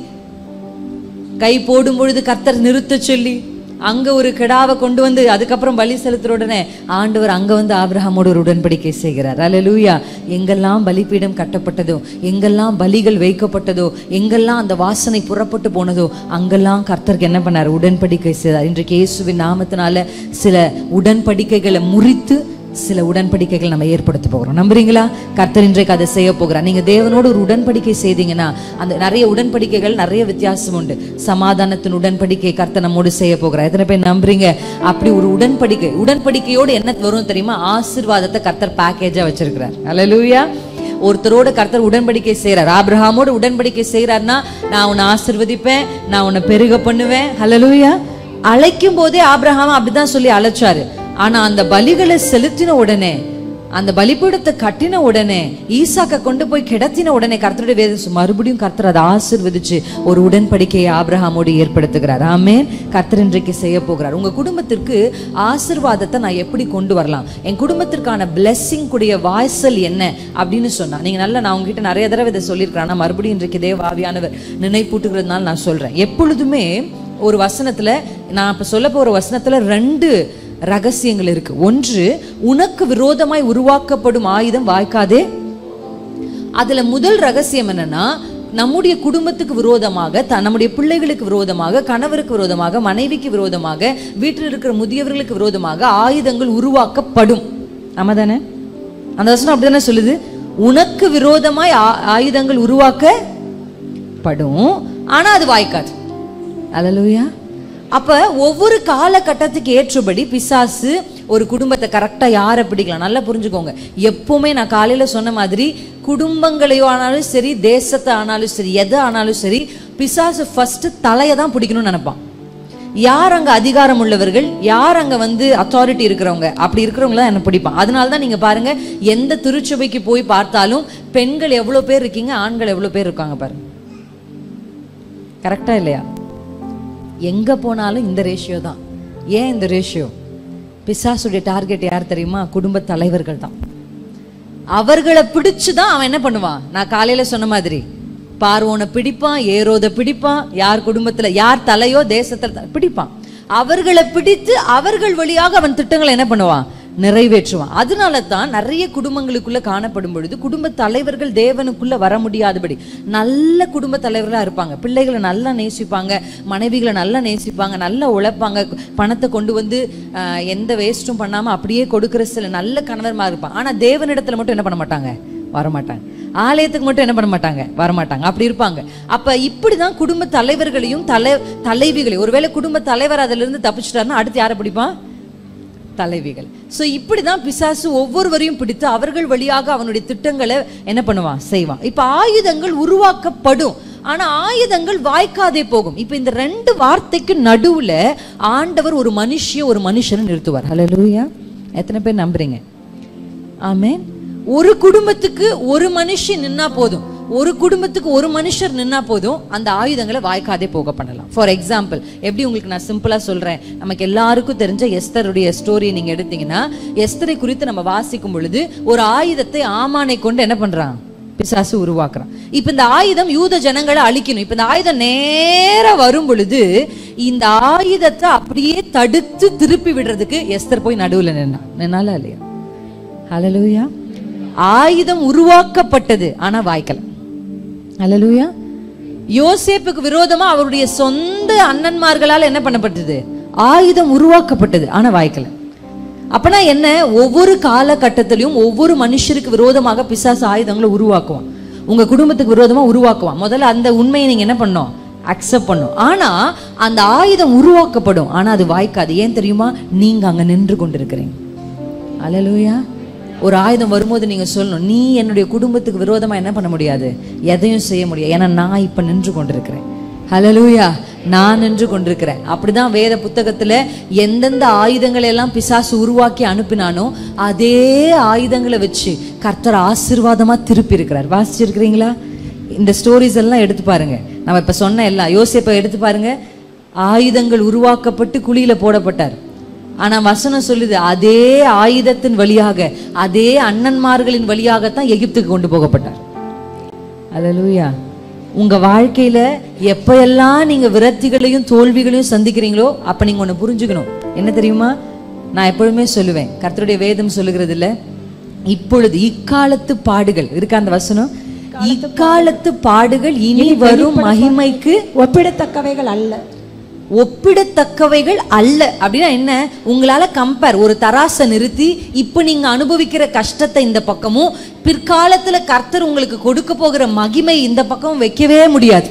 A: கை போடும் பொழுது கர்த்தர் நிறுத்த சொல்லி அங்க ஒரு கிடாவை கொண்டு வந்து அதுக்கப்புறம் பலி செலுத்துற உடனே ஆண்டவர் அங்க வந்து ஆபிரகாமோடு ஒரு உடன்படிக்கை செய்கிறார் அல்லேலூயா எங்கெல்லாம் பலிபீடம் கட்டப்பட்டதோ எங்கெல்லாம் பலிகள் வைக்கப்பட்டதோ எங்கெல்லாம் அந்த வாசனை புறப்பட்டு போனதோ அங்கெல்லாம் கர்த்தருக்கு என்ன பண்ணார் உடன்படிக்கை செய்தார் இன்றைக்கு இயேசுவின் நாமத்தினால சில உடன்படிக்கைகளை முறித்து சில உடன்படிக்கைகள் நம்ம ஏற்படுத்த போகிறோம் நம்புறீங்களா கர்த்தர் இன்றைக்கு அதை செய்ய போகிறார் நீங்க தேவனோடு ஒரு உடன்படிக்கை செய்தீங்கன்னா அந்த நிறைய உடன்படிக்கைகள் நிறைய வித்தியாசம் உண்டு சமாதானத்தின் உடன்படிக்கை கர்த்தர் நம்மோடு செய்ய போகிறார் எத்தனை பேர் நம்புறீங்க அப்படி ஒரு உடன்படிக்கை உடன்படிக்கையோடு என்ன வரும் தெரியுமா ஆசீர்வாதத்தை கர்த்தர் பேக்கேஜா வச்சிருக்கிறார் அல்லேலூயா ஒருத்தரோட கர்த்தர் உடன்படிக்கை செய்றார் ஆபிரகாமோட உடன்படிக்கை செய்றாருன்னா நான் உன்னை ஆசிர்வதிப்பேன் நான் உன்னை பெருக பண்ணுவேன் ஹalleluya அழைக்கும் போதே ஆபிரகாம் அப்படிதான் சொல்லி அழைச்சாரு ஆனா அந்த பலிகளை செலுத்தின உடனே அந்த பலிபீடத்தை கட்டின உடனே ஈசாக்க கொண்டு போய் கிடத்தின உடனே கர்த்தருடைய வேதம் மறுபடியும் கர்த்தர் அதை ஆசிர்வதிச்சு ஒரு உடன்படிக்கையை ஆபிரகாமோடு ஏற்படுத்துகிறார் ஆமென் கர்த்தர் இன்றைக்கு செய்ய போகிறார் உங்க குடும்பத்திற்கு ஆசிர்வாதத்தை நான் எப்படி கொண்டு வரலாம் என் குடும்பத்திற்கான blessing கூடிய வாய்ச்சல் என்ன அப்படின்னு சொன்னா நீங்க நல்லா நான் உங்ககிட்ட நிறைய தடவை இதை சொல்லியிருக்கிறேன் ஆனா மறுபடியும் இன்றைக்கு தேவ ஆவியானவர் நினைப்பூட்டுகிறதுனால நான் சொல்றேன் எப்பொழுதுமே ஒரு வசனத்துல நான் இப்ப சொல்ல போற வசனத்துல ரெண்டு ரகசியங்கள் இருக்கு ஒன்று உனக்கு விரோதமாய் உருவாக்கப்படும் ஆயுதம் வாய்க்காதே அதுல முதல் ரகசியம் என்னன்னா நம்முடைய குடும்பத்துக்கு விரோதமாக த- நம்முடைய பிள்ளைகளுக்கு விரோதமாக கணவருக்கு விரோதமாக மனைவிக்கு விரோதமாக வீட்டில் இருக்கிற முதியவர்களுக்கு விரோதமாக ஆயுதங்கள் உருவாக்கப்படும் ஆமா தானே அந்த வசனம் அப்படிதானே சொல்லுது உனக்கு விரோதமாய் ஆ- ஆயுதங்கள் உருவாக்கப்படும் ஆனா அது வாய்க்காது அல்லேலூயா அப்ப ஒவ்வொரு காலகட்டத்துக்கு ஏற்றபடி பிசாசு ஒரு குடும்பத்தை கரெக்டா யாரை பிடிக்கலாம் நல்லா புரிஞ்சுக்கோங்க எப்பவுமே நான் காலையில சொன்ன மாதிரி குடும்பங்களையோ ஆனாலும் சரி தேசத்தை ஆனாலும் சரி எதை ஆனாலும் சரி பிசாசு ஃபர்ஸ்ட் தலையை தான் பிடிக்கணும்னு நினைப்பான் யார் அங்க அதிகாரம் உள்ளவர்கள் யார் அங்க வந்து அத்தாரிட்டி இருக்கிறவங்க அப்படி இருக்கிறவங்க தான் என்ன பிடிப்பான் அதனால தான் நீங்க பாருங்க எந்த திருச்சபைக்கு போய் பார்த்தாலும் பெண்கள் எவ்வளவு பேர் இருக்கீங்க ஆண்கள் எவ்வளவு பேர் இருக்காங்க பாருங்க கரெக்டா இல்லையா எங்க போனாலும் இந்த ரேஷியோ தான் ஏன் இந்த ரேஷியோ பிசாசுடைய டார்கெட் யார் தெரியுமா குடும்ப தலைவர்கள் தான் அவர்களை பிடிச்சு தான் அவன் என்ன பண்ணுவான் நான் காலையில சொன்ன மாதிரி பார்வோனை பிடிப்பான் ஏரோத பிடிப்பான் யார் குடும்பத்துல யார் தலையோ தேசத்துல த- பிடிப்பான் அவர்களை பிடித்து அவர்கள் வழியாக அவன் திட்டங்களை என்ன பண்ணுவான் நிறைவேற்றுவான் அதனால தான் நிறைய குடும்பங்களுக்குள்ள காணப்படும் பொழுது குடும்ப தலைவர்கள் தேவனுக்குள்ள வர முடியாதபடி நல்ல குடும்ப தலைவர்களா இருப்பாங்க பிள்ளைகளை நல்லா நேசிப்பாங்க மனைவிகளை நல்லா நேசிப்பாங்க நல்லா உழைப்பாங்க பணத்தை கொண்டு வந்து ஆஹ், எந்த வேஸ்ட்டும் பண்ணாம அப்படியே கொடுக்கிற சில நல்ல கணவர்மா இருப்பாங்க ஆனா தேவனிடத்துல மட்டும் என்ன பண்ண மாட்டாங்க வரமாட்டாங்க ஆலயத்துக்கு மட்டும் என்ன பண்ண மாட்டாங்க வரமாட்டாங்க அப்படி இருப்பாங்க அப்ப இப்படிதான் குடும்ப தலைவர்களையும் தலை தலைவிகளையும் ஒருவேளை குடும்ப தலைவர் அதுல இருந்து தப்பிச்சிட்டாருன்னா அடுத்து யாரை பிடிப்பான் தலைவிகள் சோ இப்படிதான் பிசாசு ஒவ்வொருவரையும் பிடித்து அவர்கள் வழியாக அவனுடைய திட்டங்களை என்ன பண்ணுவான் செய்வான் இப்ப ஆயுதங்கள் உருவாக்கப்படும் ஆனா ஆயுதங்கள் வாய்க்காதே போகும் இப்ப இந்த ரெண்டு வார்த்தைக்கு நடுவுல ஆண்டவர் ஒரு மனுஷிய ஒரு மனுஷனை நிறுத்துவார் ஹalleluya எத்தனை பேர் நம்புறீங்க ஆமென் ஒரு குடும்பத்துக்கு ஒரு மனுஷன் நின்னா போதும் ஒரு குடும்பத்துக்கு ஒரு மனுஷர் நின்னா போதும் அந்த ஆயுதங்களை வாய்க்காதே போக பண்ணலாம் ஃபார் எக்ஸாம்பிள் எப்படி உங்களுக்கு நான் சிம்பிளா சொல்றேன் நமக்கு எல்லாருக்கும் தெரிஞ்ச எஸ்தருடைய ஸ்டோரி நீங்க எடுத்தீங்கன்னா எஸ்தரை குறித்து நம்ம வாசிக்கும் பொழுது ஒரு ஆயுதத்தை ஆமானை கொண்டு என்ன பண்றான் பிசாசு உருவாக்குறான் இப்ப இந்த ஆயுதம் யூத ஜனங்களை அழிக்கணும் இப்ப இந்த ஆயுதம் நேரா வரும் பொழுது இந்த ஆயுதத்தை அப்படியே தடுத்து திருப்பி விடுறதுக்கு எஸ்தர் போய் நடுவுல நின்னா நின்னாலா இல்லையா ஹalleluya ஆயுதம் உருவாக்கப்பட்டது ஆனா வாய்க்கல ஹalleluya யோசேப்புக்கு விரோதமா அவருடைய சொந்த அண்ணன்மார்களால் என்ன பண்ணப்பட்டது ஆயுதம் உருவாக்கப்பட்டது ஆனா வாய்க்கல அப்பனா என்ன ஒவ்வொரு காலகட்டத்திலையும் ஒவ்வொரு மனுஷருக்கு விரோதமாக பிசாசு ஆயுதங்களை உருவாக்குவான் உங்க குடும்பத்துக்கு விரோதமா உருவாக்குவான் முதல்ல அந்த உண்மையை நீங்க என்ன பண்ணணும் அக்செப்ட் பண்ணும் ஆனா அந்த ஆயுதம் உருவாக்கப்படும் ஆனா அது வாய்க்காது ஏன் தெரியுமா நீங்க அங்க நின்று கொண்டிருக்கிறீங்க அலலூயா ஒரு ஆயுதம் வரும்போது நீங்க சொல்லணும் நீ என்னுடைய குடும்பத்துக்கு விரோதமா என்ன பண்ண முடியாது எதையும் செய்ய முடியாது ஏன்னா நான் இப்ப நின்று கொண்டிருக்கிறேன் ஹalleluya நான் நின்று கொண்டிருக்கிறேன் அப்படிதான் வேத புத்தகத்துல எந்தெந்த ஆயுதங்களை எல்லாம் பிசாசு உருவாக்கி அனுப்பினானோ அதே ஆயுதங்களை வச்சு கர்த்தர் ஆசீர்வாதமா திருப்பி இருக்கிறார் வாசிச்சிருக்கிறீங்களா இந்த ஸ்டோரிஸ் எல்லாம் எடுத்து பாருங்க நம்ம இப்ப சொன்ன எல்லாம் யோசிப்பை எடுத்து பாருங்க ஆயுதங்கள் உருவாக்கப்பட்டு குழியில போடப்பட்டார் ஆனா வசனம் சொல்லுது அதே ஆயுதத்தின் வழியாக அதே அண்ணன்மார்களின் வழியாகத்தான் எகிப்துக்கு கொண்டு போகப்பட்டார் அல்லேலூயா உங்க வாழ்க்கையில எப்பயெல்லாம் நீங்க விரக்திகளையும் தோல்விகளையும் சந்திக்கிறீங்களோ அப்ப நீங்க ஒண்ணு புரிஞ்சுக்கணும் என்ன தெரியுமா நான் எப்பொழுதுமே சொல்லுவேன் கர்த்தருடைய வேதம் சொல்லுகிறது இல்ல இப்பொழுது இக்காலத்து பாடுகள் இருக்கா அந்த வசனம் இக்காலத்து பாடுகள் இனி வரும் மகிமைக்கு
B: ஒப்பிடத்தக்கவைகள் அல்ல
A: ஒப்பிடத்தக்கவைகள் அல்ல அப்படின்னா என்ன உங்களால கம்பேர் ஒரு தராசை நிறுத்தி இப்போ நீங்க அனுபவிக்கிற கஷ்டத்தை இந்த பக்கமும் பிற்காலத்துல கர்த்தர் உங்களுக்கு கொடுக்க போகிற மகிமை இந்த பக்கமும் வைக்கவே முடியாது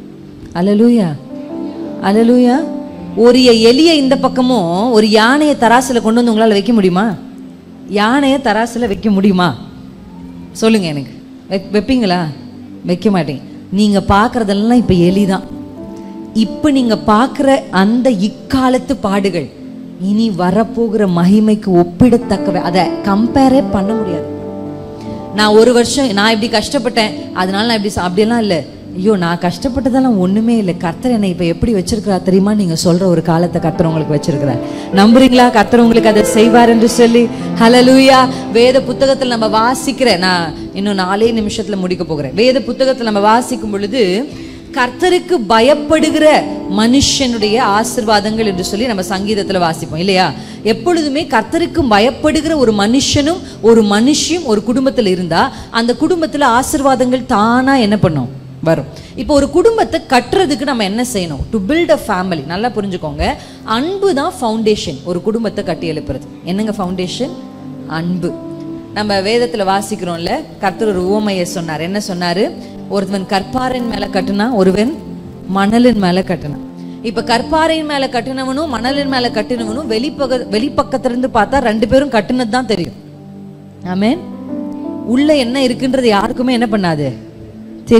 A: அலலூயா அலலூயா ஒரு எலிய இந்த பக்கமும் ஒரு யானையை தராசுல கொண்டு வந்து உங்களால வைக்க முடியுமா யானையை தராசுல வைக்க முடியுமா சொல்லுங்க எனக்கு வைப்- வைப்பீங்களா வைக்க மாட்டீங்க நீங்க பார்க்கறதெல்லாம் இப்ப எலிதான் இப்ப நீங்க பார்க்குற அந்த இக்காலத்து பாடுகள் இனி வரப்போகிற மகிமைக்கு ஒப்பிடத்தக்கவை அதை கம்பேரே பண்ண முடியாது நான் ஒரு வருஷம் நான் இப்படி கஷ்டப்பட்டேன் அதனால நான் இப்படி ச- அப்படியெல்லாம் இல்லை ஐயோ நான் கஷ்டப்பட்டதெல்லாம் ஒண்ணுமே இல்லை கர்த்தர் என்னை இப்ப எப்படி வச்சிருக்கிறா தெரியுமா நீங்க சொல்ற ஒரு காலத்தை கர்த்தர் உங்களுக்கு வச்சிருக்கிறார் நம்புறீங்களா கர்த்தர் உங்களுக்கு அதை செய்வார் என்று சொல்லி ஹalleluya வேத புத்தகத்தில் நம்ம வாசிக்கிற நான் இன்னும் நாலே நிமிஷத்துல முடிக்க போகிறேன் வேத புத்தகத்தில் நம்ம வாசிக்கும் பொழுது கர்த்தருக்கு பயப்படுகிற மனுஷனுடைய ஆசிர்வாதங்கள் என்று சொல்லி நம்ம சங்கீதத்துல வாசிப்போம் இல்லையா எப்பொழுதுமே கர்த்தருக்கு பயப்படுகிற ஒரு மனுஷனும் ஒரு மனுஷியும் ஒரு குடும்பத்துல இருந்தா அந்த குடும்பத்துல ஆசிர்வாதங்கள் தானா என்ன பண்ணும் வரும் இப்போ ஒரு குடும்பத்தை கட்டுறதுக்கு நம்ம என்ன செய்யணும் டு பில்ட் அ ஃபேமிலி நல்லா புரிஞ்சுக்கோங்க அன்பு தான் ஃபவுண்டேஷன் ஒரு குடும்பத்தை கட்டி எழுப்புறது என்னங்க ஃபவுண்டேஷன் அன்பு நம்ம வேதத்துல வாசிக்கிறோம்ல கர்த்தர் ஒரு உவமையை சொன்னார் என்ன சொன்னாரு ஒருவன் கற்பாரின் மேல கட்டுனா ஒருவன் மணலின் மேல கட்டுனான் இப்ப கற்பாறையின் மேல கட்டினவனும் மணலின் மேல கட்டினவனும் வெளிப்பக வெளிப்பக்கத்துல இருந்து பார்த்தா ரெண்டு பேரும் கட்டுனது தான் தெரியும் ஆமென் உள்ள என்ன இருக்குன்றது யாருக்குமே என்ன பண்ணாது தெரியாது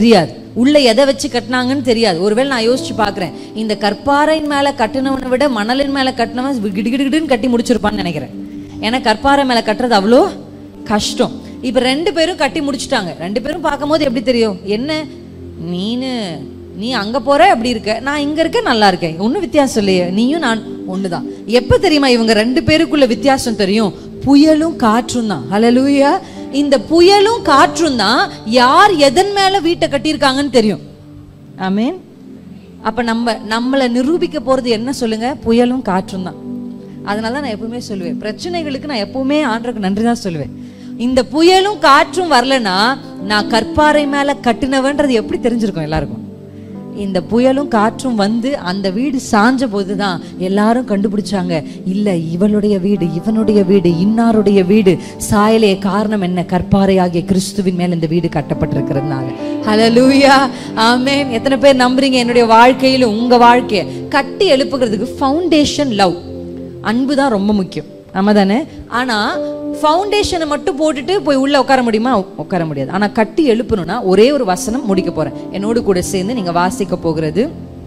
A: உள்ள எதை வச்சு கட்டினாங்கன்னு தெரியாது ஒருவேளை நான் யோசிச்சு பார்க்கிறேன் இந்த கற்பாறையின் மேல கட்டினவனை விட மணலின் மேல கட்டினவன் கிடுகிடுன்னு கட்டி முடிச்சிருப்பான்னு நினைக்கிறேன் ஏன்னா கற்பாறை மேல கட்டுறது அவ்வளோ கஷ்டம் இப்ப ரெண்டு பேரும் கட்டி முடிச்சிட்டாங்க ரெண்டு பேரும் பார்க்கும்போது எப்படி தெரியும் என்ன நீனு நீ அங்க போற அப்படி இருக்க நான் இங்க இருக்க நல்லா இருக்கேன் ஒன்றும் வித்தியாசம் இல்லையே நீயும் நான் ஒண்ணுதான் எப்ப தெரியுமா இவங்க ரெண்டு பேருக்குள்ள வித்தியாசம் தெரியும் புயலும் காற்றும் தான் ஹalleluya இந்த புயலும் காற்றும் தான் யார் எதன் மேல வீட்டை கட்டியிருக்காங்கன்னு தெரியும் ஆமீன் அப்ப நம்ம நம்மளை நிரூபிக்க போறது என்ன சொல்லுங்க புயலும் காற்றும் தான் அதனால தான் நான் எப்பவுமே சொல்லுவேன் பிரச்சனைகளுக்கு நான் எப்பவுமே ஆண்டருக்கு நன்றி தான் சொல்லுவேன் இந்த புயலும் காற்றும் வரலனா நான் கற்பாறை மேல கட்டினவன்றது எப்படி தெரிஞ்சிருக்கும் எல்லாருக்கும் இந்த புயலும் காற்றும் வந்து அந்த வீடு சாஞ்ச போதுதான் எல்லாரும் கண்டுபிடிச்சாங்க இல்ல இவளுடைய வீடு இவனுடைய வீடு இன்னாருடைய வீடு சாயலைய காரணம் என்ன கற்பாறையாகிய கிறிஸ்துவின் மேல இந்த வீடு கட்டப்பட்டிருக்கிறதுனால ஹalleluya ஆமென் எத்தனை பேர் நம்புறீங்க என்னுடைய வாழ்க்கையில உங்க வாழ்க்கைய கட்டி எழுப்புகிறதுக்கு ஃபவுண்டேஷன் லவ் அன்பு தான் ரொம்ப முக்கியம் ஆமா தானே ஆனா ஃபவுண்டேஷனை மட்டும் போட்டுட்டு போய் உள்ள உட்கார முடியுமா உட்கார முடியாது ஆனா கட்டி எழுப்பணும்னா ஒரே ஒரு வசனம் முடிக்க போறேன் என்னோடு கூட சேர்ந்து நீங்க வாசிக்க போகிறது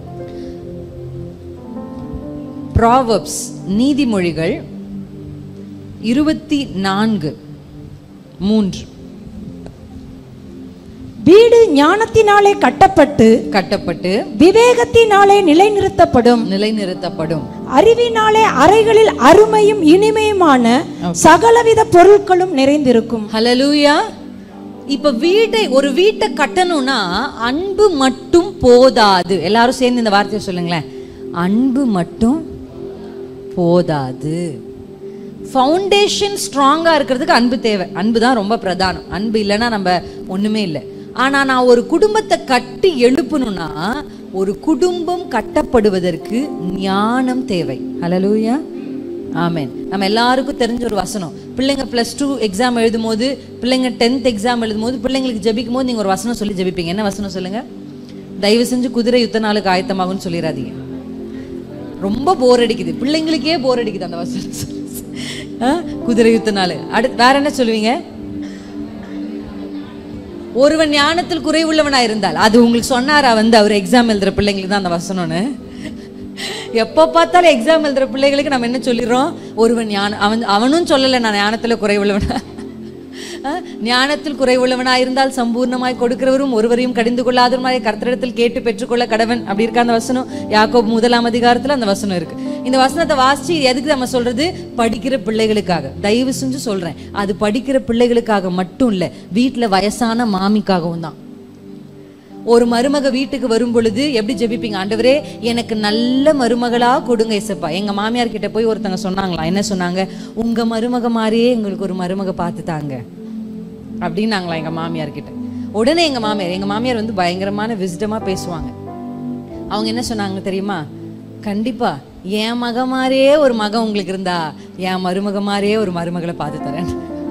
A: ப்ராவப்ஸ் நீதிமொழிகள் இருபத்தி நான்கு மூன்று
B: வீடு ஞானத்தினாலே கட்டப்பட்டு
A: கட்டப்பட்டு
B: விவேகத்தினாலே நிலைநிறுத்தப்படும்
A: நிலைநிறுத்தப்படும்
B: அறிவினாலே அறைகளில் அருமையும் இனிமையுமான சகலவித பொருட்களும் நிறைந்திருக்கும்
A: ஹalleluya இப்ப வீட்டை ஒரு வீட்டை கட்டணும்னா அன்பு மட்டும் போதாது எல்லாரும் சேர்ந்து இந்த வார்த்தையை சொல்லுங்களேன் அன்பு மட்டும் போதாது ஃபவுண்டேஷன் ஸ்ட்ராங்கா இருக்கிறதுக்கு அன்பு தேவை அன்பு தான் ரொம்ப பிரதானம் அன்பு இல்லைன்னா நம்ம ஒண்ணுமே இல்லை ஆனா நான் ஒரு குடும்பத்தை கட்டி எழுப்பணும்னா ஒரு குடும்பம் கட்டப்படுவதற்கு ஞானம் தேவை ஹalleluya ஆமென் நம்ம எல்லாருக்கும் தெரிஞ்ச ஒரு வசனம் பிள்ளைங்க ப்ளஸ் டூ எக்ஸாம் எழுதும் போது பிள்ளைங்க டென்த் எக்ஸாம் எழுதும் போது பிள்ளைங்களுக்கு ஜெபிக்கும் போது நீங்க ஒரு வசனம் சொல்லி ஜெபிப்பீங்க என்ன வசனம் சொல்லுங்க தயவு செஞ்சு குதிரை யுத்த நாளுக்கு ஆயத்தமாகும்னு சொல்லிடாதீங்க ரொம்ப போர் அடிக்குது பிள்ளைங்களுக்கே போர் அடிக்குது அந்த வசனம் சொல்லி. ஆ? குதிரை யுத்த நாள் அடுத்து வேற என்ன சொல்லுவீங்க ஒருவன் ஞானத்தில் குறைவுள்ளவனா இருந்தால் அது உங்களுக்கு சொன்னாரா வந்து அவர் எக்ஸாம் எழுதுற பிள்ளைங்களுக்கு தான் அந்த வசனம்னு எப்போ பார்த்தாலும் எக்ஸாம் எழுதுற பிள்ளைகளுக்கு நம்ம என்ன சொல்லிடுறோம் ஒருவன் ஞான அவன் அவனும் சொல்லலை நான் ஞானத்துல குறைவுள்ளவனா ஆ? ஞானத்தில் குறைவுள்ளவனா இருந்தால் சம்பூர்ணமாய் கொடுக்கிறவரும் ஒருவரையும் கடிந்து கொள்ளாதவருமாய் கர்த்தரிடத்தில் கேட்டு பெற்றுக்கொள்ள கடவன் அப்படி இருக்க அந்த வசனம் யாக்கோப் முதலாம் அதிகாரத்துல அந்த வசனம் இருக்கு இந்த வசனத்தை வாசிச்சு எதுக்கு நம்ம சொல்றது படிக்கிற பிள்ளைகளுக்காக தயவு செஞ்சு சொல்றேன் அது படிக்கிற பிள்ளைகளுக்காக மட்டும் இல்ல வீட்டுல வயசான மாமிக்காகவும் தான் ஒரு மருமக வீட்டுக்கு வரும் பொழுது எப்படி ஜெபிப்பீங்க ஆண்டவரே எனக்கு நல்ல மருமகளா கொடுங்க இசப்பா எங்க மாமியார் கிட்ட போய் ஒருத்தங்க சொன்னாங்களா என்ன சொன்னாங்க உங்க மருமக மாதிரியே எங்களுக்கு ஒரு மருமக பார்த்து தாங்க அப்படின்னாங்களா எங்க மாமியார் கிட்ட உடனே எங்க மாமியார் எங்க மாமியார் வந்து பயங்கரமான விஸ்டமா பேசுவாங்க அவங்க என்ன சொன்னாங்க தெரியுமா கண்டிப்பா என் மக மாதிரியே ஒரு மகன் உங்களுக்கு இருந்தா என் மருமக மாதிரியே ஒரு மருமகளை பார்த்து தரேன்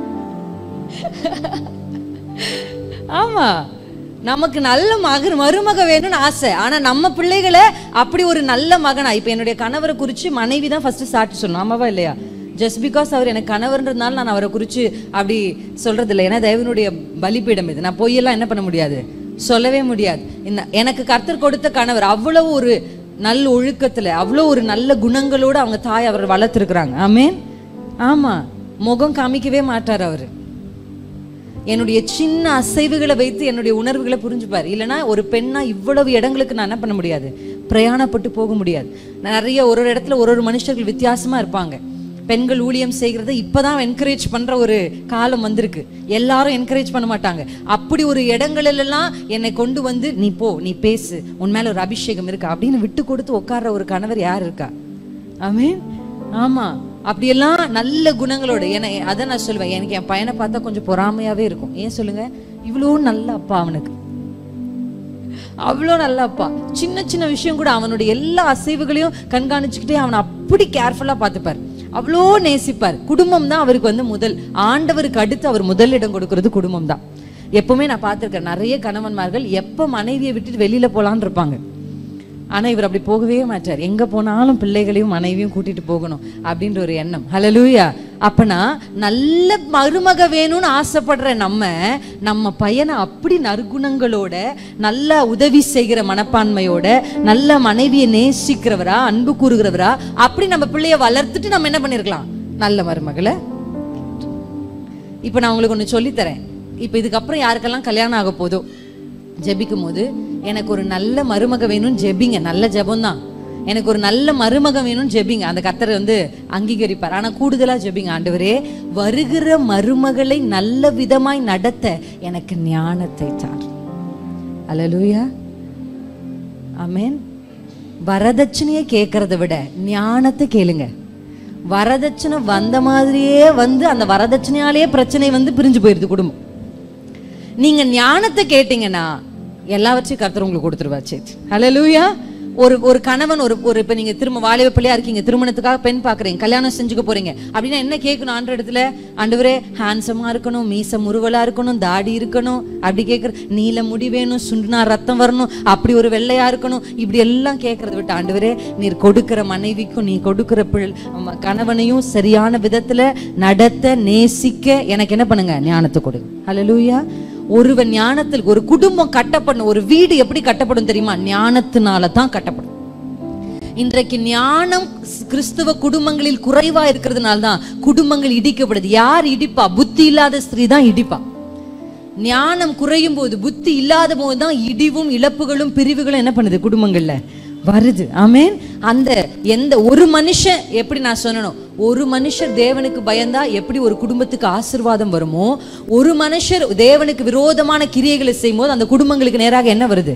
A: ஆமா நமக்கு நல்ல மகன் மருமக வேணும்னு ஆசை ஆனா நம்ம பிள்ளைகளை அப்படி ஒரு நல்ல மகனா இப்ப என்னுடைய கணவரை குறிச்சு மனைவி தான் ஃபர்ஸ்ட் சாட்சி சொல்லணும் ஆமாவா இல்லையா ஜஸ்ட் பிகாஸ் அவர் எனக்கு கணவர்ன்றதுனால நான் அவரை குறிச்சு அப்படி சொல்றது இல்லை ஏன்னா தேவனுடைய பலிபீடம் இது நான் பொய்யெல்லாம் என்ன பண்ண முடியாது சொல்லவே முடியாது இந்த எனக்கு கர்த்தர் கொடுத்த கணவர் அவ்வளவு ஒரு நல்ல ஒழுக்கத்துல அவ்வளோ ஒரு நல்ல குணங்களோட அவங்க தாய் அவர் வளர்த்துருக்குறாங்க ஆமேன் ஆமா முகம் காமிக்கவே மாட்டார் அவரு என்னுடைய சின்ன அசைவுகளை வைத்து என்னுடைய உணர்வுகளை புரிஞ்சுப்பார் இல்லைன்னா ஒரு பெண்ணா இவ்வளவு இடங்களுக்கு நான் என்ன பண்ண முடியாது பிரயாணப்பட்டு போக முடியாது நிறைய ஒரு ஒரு இடத்துல ஒரு ஒரு மனுஷர்கள் வித்தியாசமா இருப்பாங்க பெண்கள் ஊழியம் செய்கிறத இப்பதான் என்கரேஜ் பண்ற ஒரு காலம் வந்திருக்கு எல்லாரும் என்கரேஜ் பண்ண மாட்டாங்க அப்படி ஒரு இடங்களிலெல்லாம் என்னை கொண்டு வந்து நீ போ நீ பேசு உன் மேல ஒரு அபிஷேகம் இருக்கா அப்படின்னு விட்டு கொடுத்து உட்கார்ற ஒரு கணவர் யார் இருக்கா ஆமீன் ஆமா அப்படியெல்லாம் நல்ல குணங்களோட ஏன்னா அதை நான் சொல்லுவேன் எனக்கு என் பையனை பார்த்தா கொஞ்சம் பொறாமையாவே இருக்கும் ஏன் சொல்லுங்க இவ்வளோ நல்ல அப்பா அவனுக்கு அவ்வளோ நல்ல அப்பா சின்ன சின்ன விஷயம் கூட அவனுடைய எல்லா அசைவுகளையும் கண்காணிச்சுக்கிட்டே அவனை அப்படி கேர்ஃபுல்லா பார்த்துப்பார் அவ்வளோ நேசிப்பார் குடும்பம் தான் அவருக்கு வந்து முதல் ஆண்டவருக்கு அடுத்து அவர் முதல் இடம் கொடுக்கிறது குடும்பம் தான் எப்பவுமே நான் பார்த்திருக்கேன் நிறைய கணவன்மார்கள் எப்ப மனைவியை விட்டுட்டு வெளியில போலான்னு இருப்பாங்க ஆனா இவர் அப்படி போகவே மாட்டார் எங்க போனாலும் பிள்ளைகளையும் மனைவியும் கூட்டிட்டு போகணும் அப்படின்ற ஒரு எண்ணம் ஹalleluya அப்பனா நல்ல மருமக வேணும்னு ஆசைப்படுற நம்ம நம்ம பையனை அப்படி நற்குணங்களோட நல்ல உதவி செய்கிற மனப்பான்மையோட நல்ல மனைவியை நேசிக்கிறவரா அன்பு கூறுகிறவரா அப்படி நம்ம பிள்ளைய வளர்த்துட்டு நம்ம என்ன பண்ணிருக்கலாம் நல்ல மருமகளை இப்போ நான் உங்களுக்கு ஒன்று சொல்லித்தரேன் இப்போ இதுக்கப்புறம் யாருக்கெல்லாம் கல்யாணம் ஆக போதோ ஜெபிக்கும் போது எனக்கு ஒரு நல்ல மருமக வேணும்னு ஜெபிங்க நல்ல ஜெபம்தான் எனக்கு ஒரு நல்ல மருமக வேணும்னு ஜெபிங்க அந்த கர்த்தர் வந்து அங்கீகரிப்பார் ஆனா கூடுதலா ஜெபிங்க ஆண்டவரே வருகிற மருமகளை நல்ல விதமாய் நடத்த எனக்கு ஞானத்தை தார் அல்லேலூயா ஆமென் வரதட்சணையை கேட்கறத விட ஞானத்தை கேளுங்க வரதட்சணை வந்த மாதிரியே வந்து அந்த வரதட்சணையாலேயே பிரச்சனை வந்து பிரிஞ்சு போயிருது குடும்பம் நீங்க ஞானத்தை கேட்டீங்கன்னா எல்லாவற்றையும் கர்த்தர் உங்களுக்கு கொடுத்துருவாச்சு ஹalleluya ஒரு ஒரு கணவன் ஒரு ஒரு இப்ப நீங்க திரும்ப வாலிப பிள்ளையா இருக்கீங்க திருமணத்துக்காக பெண் பாக்குறீங்க கல்யாணம் செஞ்சுக்க போறீங்க அப்படின்னா என்ன கேட்கணும் ஆண்டு இடத்துல ஆண்டவரே ஹேண்ட்ஸமா இருக்கணும் மீச முருவலா இருக்கணும் தாடி இருக்கணும் அப்படி கேட்கற நீல முடி வேணும் சுண்டுனா ரத்தம் வரணும் அப்படி ஒரு வெள்ளையா இருக்கணும் இப்படி எல்லாம் கேட்கறத விட்டு ஆண்டவரே நீர் கொடுக்கிற மனைவிக்கும் நீ கொடுக்கிற பிள் ம- கணவனையும் சரியான விதத்துல நடத்த நேசிக்க எனக்கு என்ன பண்ணுங்க ஞானத்தை கொடுங்க ஹalleluya ஒருவன் ஞானத்தில் ஒரு குடும்பம் கட்டப்படணும் ஒரு வீடு எப்படி கட்டப்படும் தெரியுமா ஞானத்தினால தான் கட்டப்படும் இன்றைக்கு ஞானம் கிறிஸ்துவ குடும்பங்களில் குறைவா இருக்கிறதுனால தான் குடும்பங்கள் இடிக்கப்படுது யார் இடிப்பா புத்தி இல்லாத ஸ்திரீ தான் இடிப்பா ஞானம் குறையும் போது புத்தி இல்லாத போது தான் இடிவும் இழப்புகளும் பிரிவுகளும் என்ன பண்ணுது குடும்பங்கள்ல வருது ஆமென் அந்த எந்த ஒரு மனுஷன் எப்படி நான் சொல்லணும் ஒரு மனுஷர் தேவனுக்கு பயந்தா எப்படி ஒரு குடும்பத்துக்கு ஆசீர்வாதம் வருமோ ஒரு மனுஷர் தேவனுக்கு விரோதமான கிரியைகளை செய்யும்போது அந்த குடும்பங்களுக்கு நேராக என்ன வருது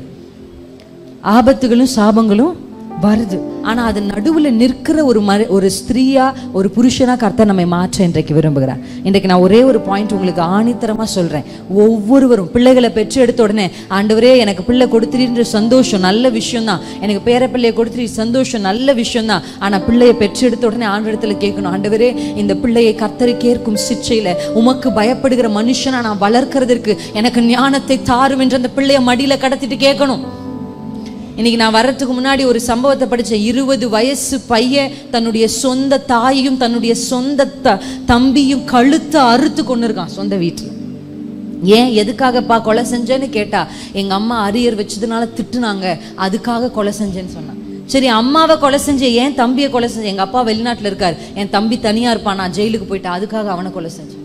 A: ஆபத்துகளும் சாபங்களும் வருது ஆனா அது நடுவுல நிற்கிற ஒரு மர ஒரு ஸ்திரீயா ஒரு புருஷனா கர்த்தர் நம்மை மாற்ற இன்றைக்கு விரும்புகிறார் இன்றைக்கு நான் ஒரே ஒரு பாயிண்ட் உங்களுக்கு ஆணித்தரமா சொல்றேன் ஒவ்வொருவரும் பிள்ளைகளை பெற்று எடுத்த உடனே ஆண்டவரே எனக்கு பிள்ளை கொடுத்துருன்ற சந்தோஷம் நல்ல விஷயம் தான் எனக்கு பேர பிள்ளையை கொடுத்துரு சந்தோஷம் நல்ல விஷயம் தான் ஆனா பிள்ளையை பெற்று எடுத்த உடனே ஆண்டவரத்துல கேட்கணும் ஆண்டவரே இந்த பிள்ளையை கர்த்தரை கேட்கும் சிற்சையில உமக்கு பயப்படுகிற மனுஷனா நான் வளர்க்கறதற்கு எனக்கு ஞானத்தை தாரும் என்று அந்த பிள்ளைய மடியில கடத்திட்டு கேட்கணும் இன்னைக்கு நான் வர்றதுக்கு முன்னாடி ஒரு சம்பவத்தை படிச்சேன் இருபது வயசு பையன் தன்னுடைய சொந்த தாயையும் தன்னுடைய சொந்த த தம்பியும் கழுத்தை அறுத்து கொண்டு இருக்கான் சொந்த வீட்டில் ஏன் எதுக்காகப்பா கொலை செஞ்சேன்னு கேட்டா எங்க அம்மா அரியர் வச்சதுனால திட்டுனாங்க அதுக்காக கொலை செஞ்சேன்னு சொன்னான் சரி அம்மாவை கொலை செஞ்ச ஏன் தம்பியை கொலை செஞ்ச எங்க அப்பா வெளிநாட்டுல இருக்கார் என் தம்பி தனியா இருப்பான் நான் ஜெயிலுக்கு போயிட்டேன் அதுக்காக அவனை கொலை செஞ்சேன்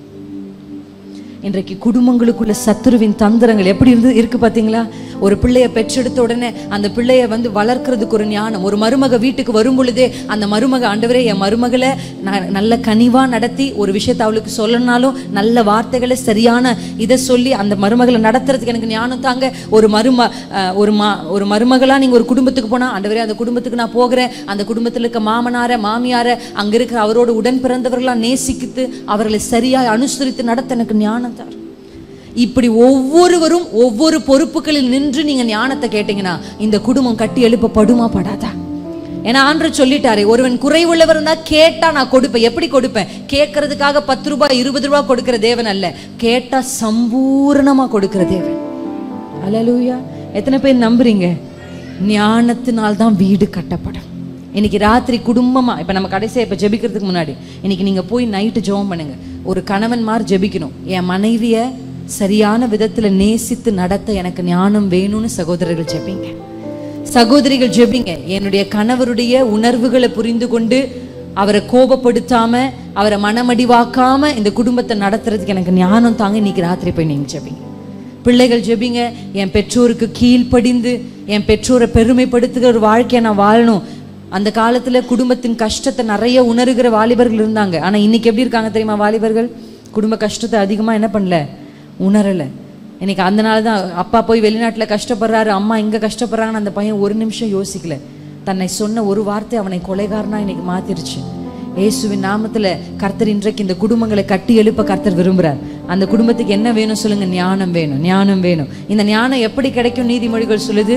A: இன்றைக்கு குடும்பங்களுக்குள்ள சத்துருவின் தந்திரங்கள் எப்படி இருந்து இருக்கு பாத்தீங்களா ஒரு பிள்ளைய பெற்றெடுத்த உடனே அந்த பிள்ளைய வந்து வளர்க்கறதுக்கு ஒரு ஞானம் ஒரு மருமக வீட்டுக்கு வரும் பொழுதே அந்த மருமக ஆண்டவரே என் மருமகளை நான் நல்ல கனிவா நடத்தி ஒரு விஷயத்தை அவளுக்கு சொல்லணும்னாலும் நல்ல வார்த்தைகளை சரியான இதை சொல்லி அந்த மருமகளை நடத்துறதுக்கு எனக்கு ஞானம் தாங்க ஒரு மரும அஹ், ஒரு மா ஒரு மருமகளா நீங்க ஒரு குடும்பத்துக்கு போனா ஆண்டவரே அந்த குடும்பத்துக்கு நான் போகிறேன் அந்த குடும்பத்துல இருக்க மாமனார மாமியார அங்க இருக்கிற அவரோட உடன் பிறந்தவர்களா நேசிக்கித்து அவர்களை சரியாய் அனுசரித்து நடத்த எனக்கு ஞானம் தார் இப்படி ஒவ்வொருவரும் ஒவ்வொரு பொறுப்புகளில் நின்று நீங்க ஞானத்தை கேட்டீங்கன்னா இந்த குடும்பம் கட்டி எழுப்பப்படுமா படாதா ஏன்னா ஆண்டவர் சொல்லிட்டாரு ஒருவன் குறைவுள்ளவர் இருந்தா கேட்டா நான் கொடுப்பேன் எப்படி கொடுப்பேன் கேட்கறதுக்காக பத்து ரூபாய் இருபது ரூபாய் கொடுக்கிற தேவன் அல்ல கேட்டா சம்பூரணமா கொடுக்கிற தேவன் அல்லேலூயா எத்தனை பேர் நம்புறீங்க ஞானத்தினால் தான் வீடு கட்டப்படும் இன்னைக்கு ராத்திரி குடும்பமா இப்ப நம்ம கடைசியா இப்ப ஜெபிக்கிறதுக்கு முன்னாடி இன்னைக்கு நீங்க போய் நைட்டு ஜெபம் பண்ணுங்க ஒரு கணவன் மாதிரி ஜெபிக்கணும் என் மனைவிய சரியான விதத்துல நேசித்து நடத்த எனக்கு ஞானம் வேணும்னு சகோதரர்கள் ஜெபிங்க சகோதரிகள் ஜெபிங்க என்னுடைய கணவருடைய உணர்வுகளை புரிந்து கொண்டு அவரை கோபப்படுத்தாம அவரை மனமடிவாக்காம இந்த குடும்பத்தை நடத்துறதுக்கு எனக்கு ஞானம் தாங்க இன்னைக்கு ராத்திரி போய் நீங்க ஜெபிங்க பிள்ளைகள் ஜெபிங்க என் பெற்றோருக்கு கீழ்ப்படிந்து என் பெற்றோரை பெருமைப்படுத்துகிற ஒரு வாழ்க்கையை நான் வாழணும் அந்த காலத்துல குடும்பத்தின் கஷ்டத்தை நிறைய உணர்கிற வாலிபர்கள் இருந்தாங்க ஆனா இன்னைக்கு எப்படி இருக்காங்க தெரியுமா வாலிபர்கள் குடும்ப கஷ்டத்தை அதிகமா என்ன பண்ணல உணரல இன்னைக்கு அந்த நாள் தான் அப்பா போய் வெளிநாட்டுல கஷ்டப்படுறாரு அம்மா இங்க கஷ்டப்படுறாங்கன்னு அந்த பையன் ஒரு நிமிஷம் யோசிக்கல தன்னை சொன்ன ஒரு வார்த்தை அவனை கொலைகாரனா இன்னைக்கு மாத்திருச்சு இயேசுவின் நாமத்துல கர்த்தர் இன்றைக்கு இந்த குடும்பங்களை கட்டி எழுப்ப கர்த்தர் விரும்புறார் அந்த குடும்பத்துக்கு என்ன வேணும் சொல்லுங்க ஞானம் வேணும் ஞானம் வேணும் இந்த ஞானம் எப்படி கிடைக்கும் நீதிமொழிகள் சொல்லுது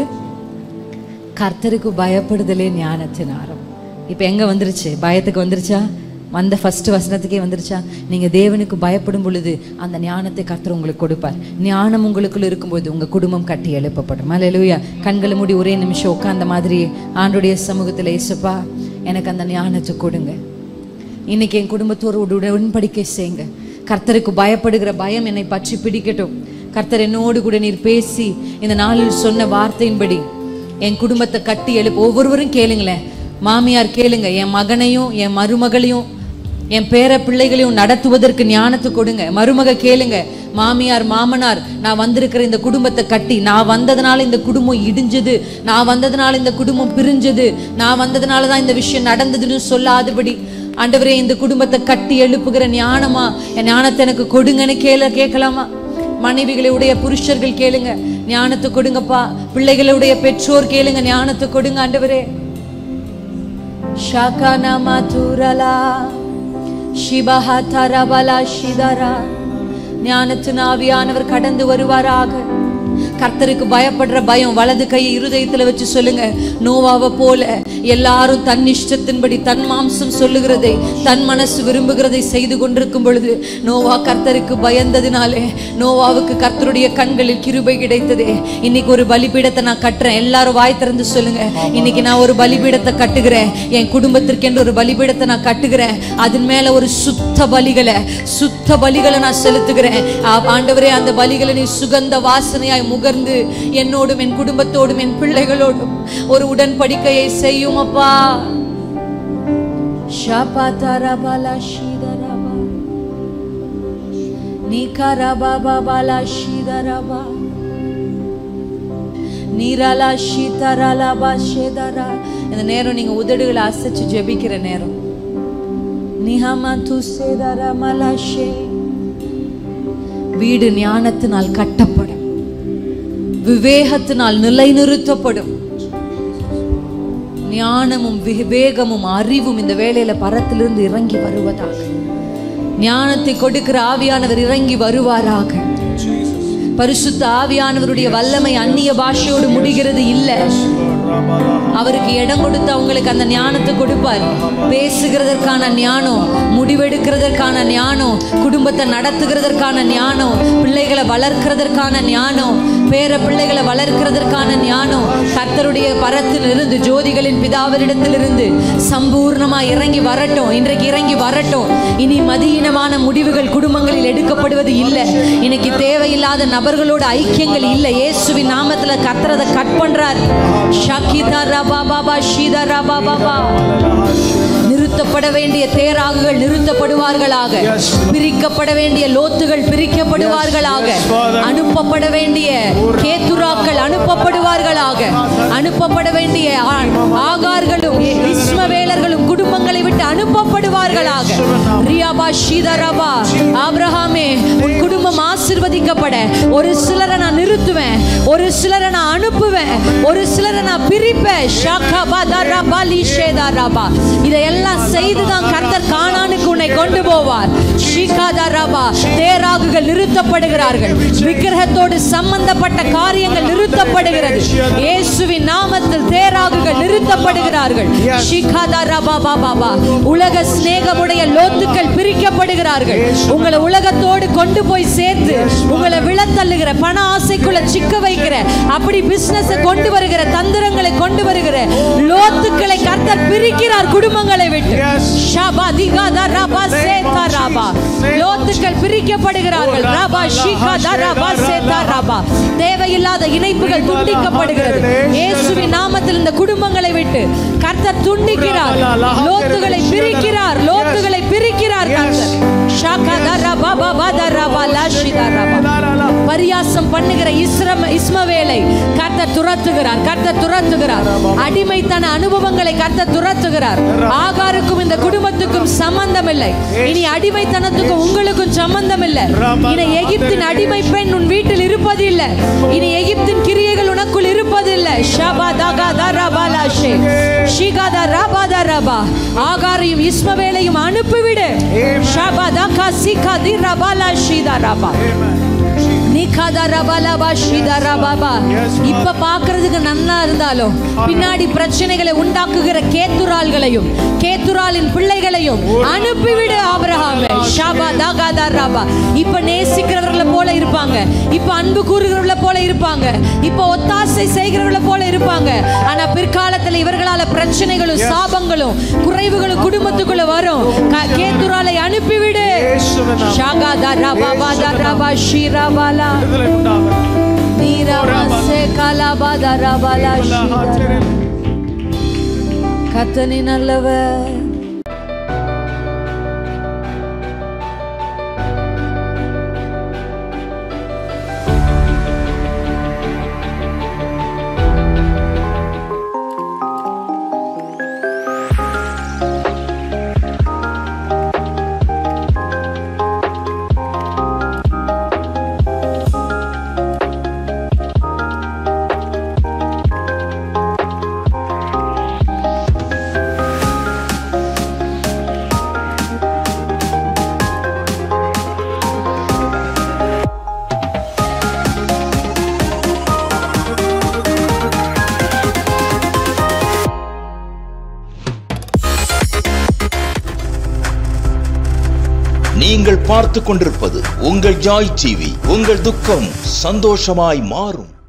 A: கர்த்தருக்கு பயப்படுதலே ஞானத்தின் ஆரம் இப்போ எங்க வந்துருச்சு பயத்துக்கு வந்துருச்சா அந்த ஃபர்ஸ்ட் வசனத்துக்கே வந்துருச்சா நீங்க தேவனுக்கு பயப்படும் பொழுது அந்த ஞானத்தை கர்த்தர் உங்களுக்கு கொடுப்பார் ஞானம் உங்களுக்குள்ள இருக்கும்போது உங்க குடும்பம் கட்டி எழுப்பப்படும் அல்லேலூயா கண்களை மூடி ஒரே நிமிஷம் உட்கார்ந்த மாதிரி ஆண்டுடைய சமூகத்துல இயேசுப்பா எனக்கு அந்த ஞானத்தை கொடுங்க இன்னைக்கு என் குடும்பத்தோடு உடன்படிக்கை செய்யுங்க கர்த்தருக்கு பயப்படுகிற பயம் என்னை பற்றி பிடிக்கட்டும் கர்த்தர் என்னோடு கூட நீர் பேசி இந்த நாளில் சொன்ன வார்த்தையின்படி என் குடும்பத்தை கட்டி எழுப்பு ஒவ்வொருவரும் கேளுங்களேன் மாமியார் கேளுங்க என் மகனையும் என் மருமகளையும் என் பேர பிள்ளைகளையும் நடத்துவதற்கு ஞானத்தை கொடுங்க மருமக கேளுங்க மாமியார் மாமனார் நான் வந்திருக்கிற இந்த குடும்பத்தை கட்டி நான் வந்ததுனால இந்த குடும்பம் இடிஞ்சது நான் வந்ததுனால இந்த குடும்பம் பிரிஞ்சது நான் வந்ததுனால தான் இந்த விஷயம் நடந்ததுன்னு சொல்லாதபடி ஆண்டவரே இந்த குடும்பத்தை கட்டி எழுப்புகிற ஞானமா என் ஞானத்தை எனக்கு கொடுங்கன்னு கேள கேட்கலாமா மனைவிகளுடைய புருஷர்கள் கேளுங்க ஞானத்தை கொடுங்கப்பா பிள்ளைகளுடைய பெற்றோர் கேளுங்க ஞானத்தை கொடுங்க ஆண்டவரே ஷாகானாமா தூரலா ஷிபஹா தரபலா ஷிதரா ஞானத்தின் ஆவியானவர் கடந்து வருவாராக கர்த்தருக்கு பயப்படுற பயம் வலது கையை இருதயத்துல வச்சு சொல்லுங்க நோவாவை போல எல்லாரும் தன் இஷ்டத்தின்படி தன் மாம்சம் சொல்லுகிறதை தன் மனசு விரும்புகிறதை செய்து கொண்டிருக்கும் பொழுது நோவா கர்த்தருக்கு பயந்ததினாலே நோவாவுக்கு கர்த்தருடைய கண்களில் கிருபை கிடைத்ததே இன்னைக்கு ஒரு பலிபீடத்தை நான் கட்டுறேன் எல்லாரும் வாய் திறந்து சொல்லுங்க இன்னைக்கு நான் ஒரு பலிபீடத்தை கட்டுகிறேன் என் குடும்பத்திற்கென்று ஒரு பலிபீடத்தை நான் கட்டுகிறேன் அதன் மேல ஒரு சுத்த பலிகளை சுத்த பலிகளை நான் செலுத்துகிறேன் ஆ- ஆண்டவரே அந்த பலிகளை நீ சுகந்த வாசனையாய் முகர்ந்து என்னோடும் என் குடும்பத்தோடும் என் பிள்ளைகளோடும் ஒரு உடன்படிக்கையை செய்யும் அப்பா ஷாபாதாரபாலா ஷீதரபா நீகாரபாபாபாலா ஷீதரபா நீராலா ஷீதராலாபா ஷேதரா இந்த நேரம் நீங்க உதடுகளை அசைச்சு ஜெபிக்கிற நேரம் நிஹமா துசேதரா மலாஷே வீடு ஞானத்தினால் கட்டப்படும் விவேகத்தினால் நிலைநிறுத்தப்படும் ஞானமும் விவேகமும் அறிவும் இந்த வேளையில பரத்திலிருந்து இறங்கி வருவதாக ஞானத்தை கொடுக்கிற ஆவியானவர் இறங்கி வருவாராக பரிசுத்த ஆவியானவருடைய வல்லமை அந்நிய பாஷையோடு முடிகிறது இல்லை அவருக்கு இடம் கொடுத்து அவங்களுக்கு அந்த ஞானத்தை கொடுப்பார் பேசுகிறதற்கான ஞானம் முடிவெடுக்கிறதற்கான ஞானம் குடும்பத்தை நடத்துகிறதற்கான ஞானம் பிள்ளைகளை வளர்க்கிறதற்கான ஞானம் பேர பிள்ளைகளை வளர்க்கிறதற்கான ஞானம் கர்த்தருடைய பரத்திலிருந்து ஜோதிகளின் பிதாவரிடத்திலிருந்து சம்பூர்ணமா இறங்கி வரட்டும் இன்றைக்கு இறங்கி வரட்டும் இனி மதியீனமான முடிவுகள் குடும்பங்களில் எடுக்கப்படுவது இல்லை இன்னைக்கு தேவையில்லாத நபர்களோட ஐக்கியங்கள் இல்லை இயேசுவின் நாமத்துல கர்த்தரதை கட் பண்றார் ஷக்கிதா ரபா பாபா ஷீதா ரபா பாபா நிறுத்தப்பட வேண்டிய தேராகுகள் நிறுத்தப்படுவார்களாக பிரிக்கப்பட வேண்டிய லோத்துகள் பிரிக்கப்படுவார்களாக அனுப்பப்பட வேண்டிய கேத்துராக்கள் அனுப்பப்படுவார்களாக அனுப்பப்பட வேண்டிய ஆ- ஆகார்களும் இஸ்மவேலர்களும் குடும்பங்களை விட்டு அனுப்பப்படுவார்களாக ரியாபா ஷீதரபா ஆபிரகாமே உன் குடும்பம் ஆசிர்வதிக்கப்பட ஒரு சிலரை நான் நிறுத்துவேன் ஒரு சிலரை நான் அனுப்புவேன் ஒரு சிலரை நான் பிரிப்பேன் ஷாகாபா தரபா லீஷேதா ரபா இதையெல்லாம் செய்துதான் கர்த்தர் கானானுக்கு உன்னை கொண்டு போவார் ஷீகாதா ரபா தேராகுகள் நிறுத்தப்படுகிறார்கள் விக்கிரகத்தோடு சம்பந்தப்பட்ட காரியங்கள் நிறுத்தப்படுகிறது இயேசுவின் நாமத்தில் தேராகுகள் நிறுத்தப்படுகிறார்கள் ஷீகாதா ரபா பாபா பா உலக சிநேகமுடைய லோத்துக்கள் பிரிக்கப்படுகிறார்கள் உங்களை உலகத்தோடு கொண்டு போய் சேர்த்து உங்களை விழத்தள்ளுகிற பண ஆசைக்குள்ள சிக்க வைக்கிற அப்படி பிசினஸ் கொண்டு வருகிற தந்திரங்களை கொண்டு வருகிற லோத்துக்களை கர்த்தர் பிரிக்கிறார் குடும்பங்களை விட்டு ஷபா திகாதா ரபா சேதா ரபா லோத்துக்கள் பிரிக்கப்படுகிறார்கள் ரபா ஷிகாதா ரபா சேதா ரபா தேவையில்லாத இணைப்புகள் துண்டிக்கப்படுகிறது இயேசுவின் நாமத்தில் இந்த குடும்பங்களை விட்டு கர்த்தர் துண்டிக்கிறார் லோத்துகளை பிரிக்கிறார் லோத்துகளை பிரிக்கிறார் கர்த்தர் ஷாகாதா ரபா பாபா ரபா லாஷிதா ரபா பரியாசம் பண்ணுகிற இஸ்ரம் இஸ்மவேலை கர்த்தர் துரத்துகிறார் கர்த்தர் துரத்துகிறார் அடிமைத்தன அனுபவங்களை கர்த்தர் துரத்துகிறார் ஆகாருக்கும் இந்த குடும்பத்துக்கும் சம்பந்தம் இல்லை இனி அடிமைத்தனத்துக்கும் உங்களுக்கும் சம்பந்தம் இல்லை இனி எகிப்தின் அடிமை பெண் உன் வீட்டில் இருப்பது இல்லை இனி எகிப்தின் கிரியைகள் உனக்குள் இருப்பது இல்லை ஷபா தகா தரபா லாஷே ஷிகாதா ரபா தரபா ஆகாரையும் இஸ்மவேலையும் அனுப்பிவிடு ஷபா தகா சிகா தி ரபா லாஷிதா ரபா நிகதரபலபா ஷிதரபபா. இப்ப பார்க்கிறதுக்கு நன்னா இருந்தாலும் பின்னாடி பிரச்சனைகளை உண்டாக்குகிற கேத்துரால்களையும் கேத்துராலின் பிள்ளைகளையும் அனுப்பிவிடு ஆபிரகாமே ஷபா தகதா ரபா இப்ப நேசிக்கிறவர்களை போல இருப்பாங்க இப்ப அன்பு கூறுகிறவர்களை போல இருப்பாங்க இப்ப ஒத்தாசை செய்கிறவர்களை போல இருப்பாங்க ஆனா பிற்காலத்துல இவர்களால பிரச்சனைகளும் சாபங்களும் குறைவுகளும் குடும்பத்துக்குள்ள வரும் க- கேத்துராலை அனுப்பிவிடு
C: இயேசுவின் நாமம்.
A: ஷகதா ரபா பாதா ரபா ஷிரபாலா
C: விடுதலை உண்டாகட்டும்.
A: நீரவசே கலபாதா ரபாலா ஷிரபா. கத்தனி நல்லவர்
D: நீங்கள் பார்த்துக் கொண்டிருப்பது உங்கள் ஜாய் டிவி உங்கள் துக்கம் சந்தோஷமாய் மாறும்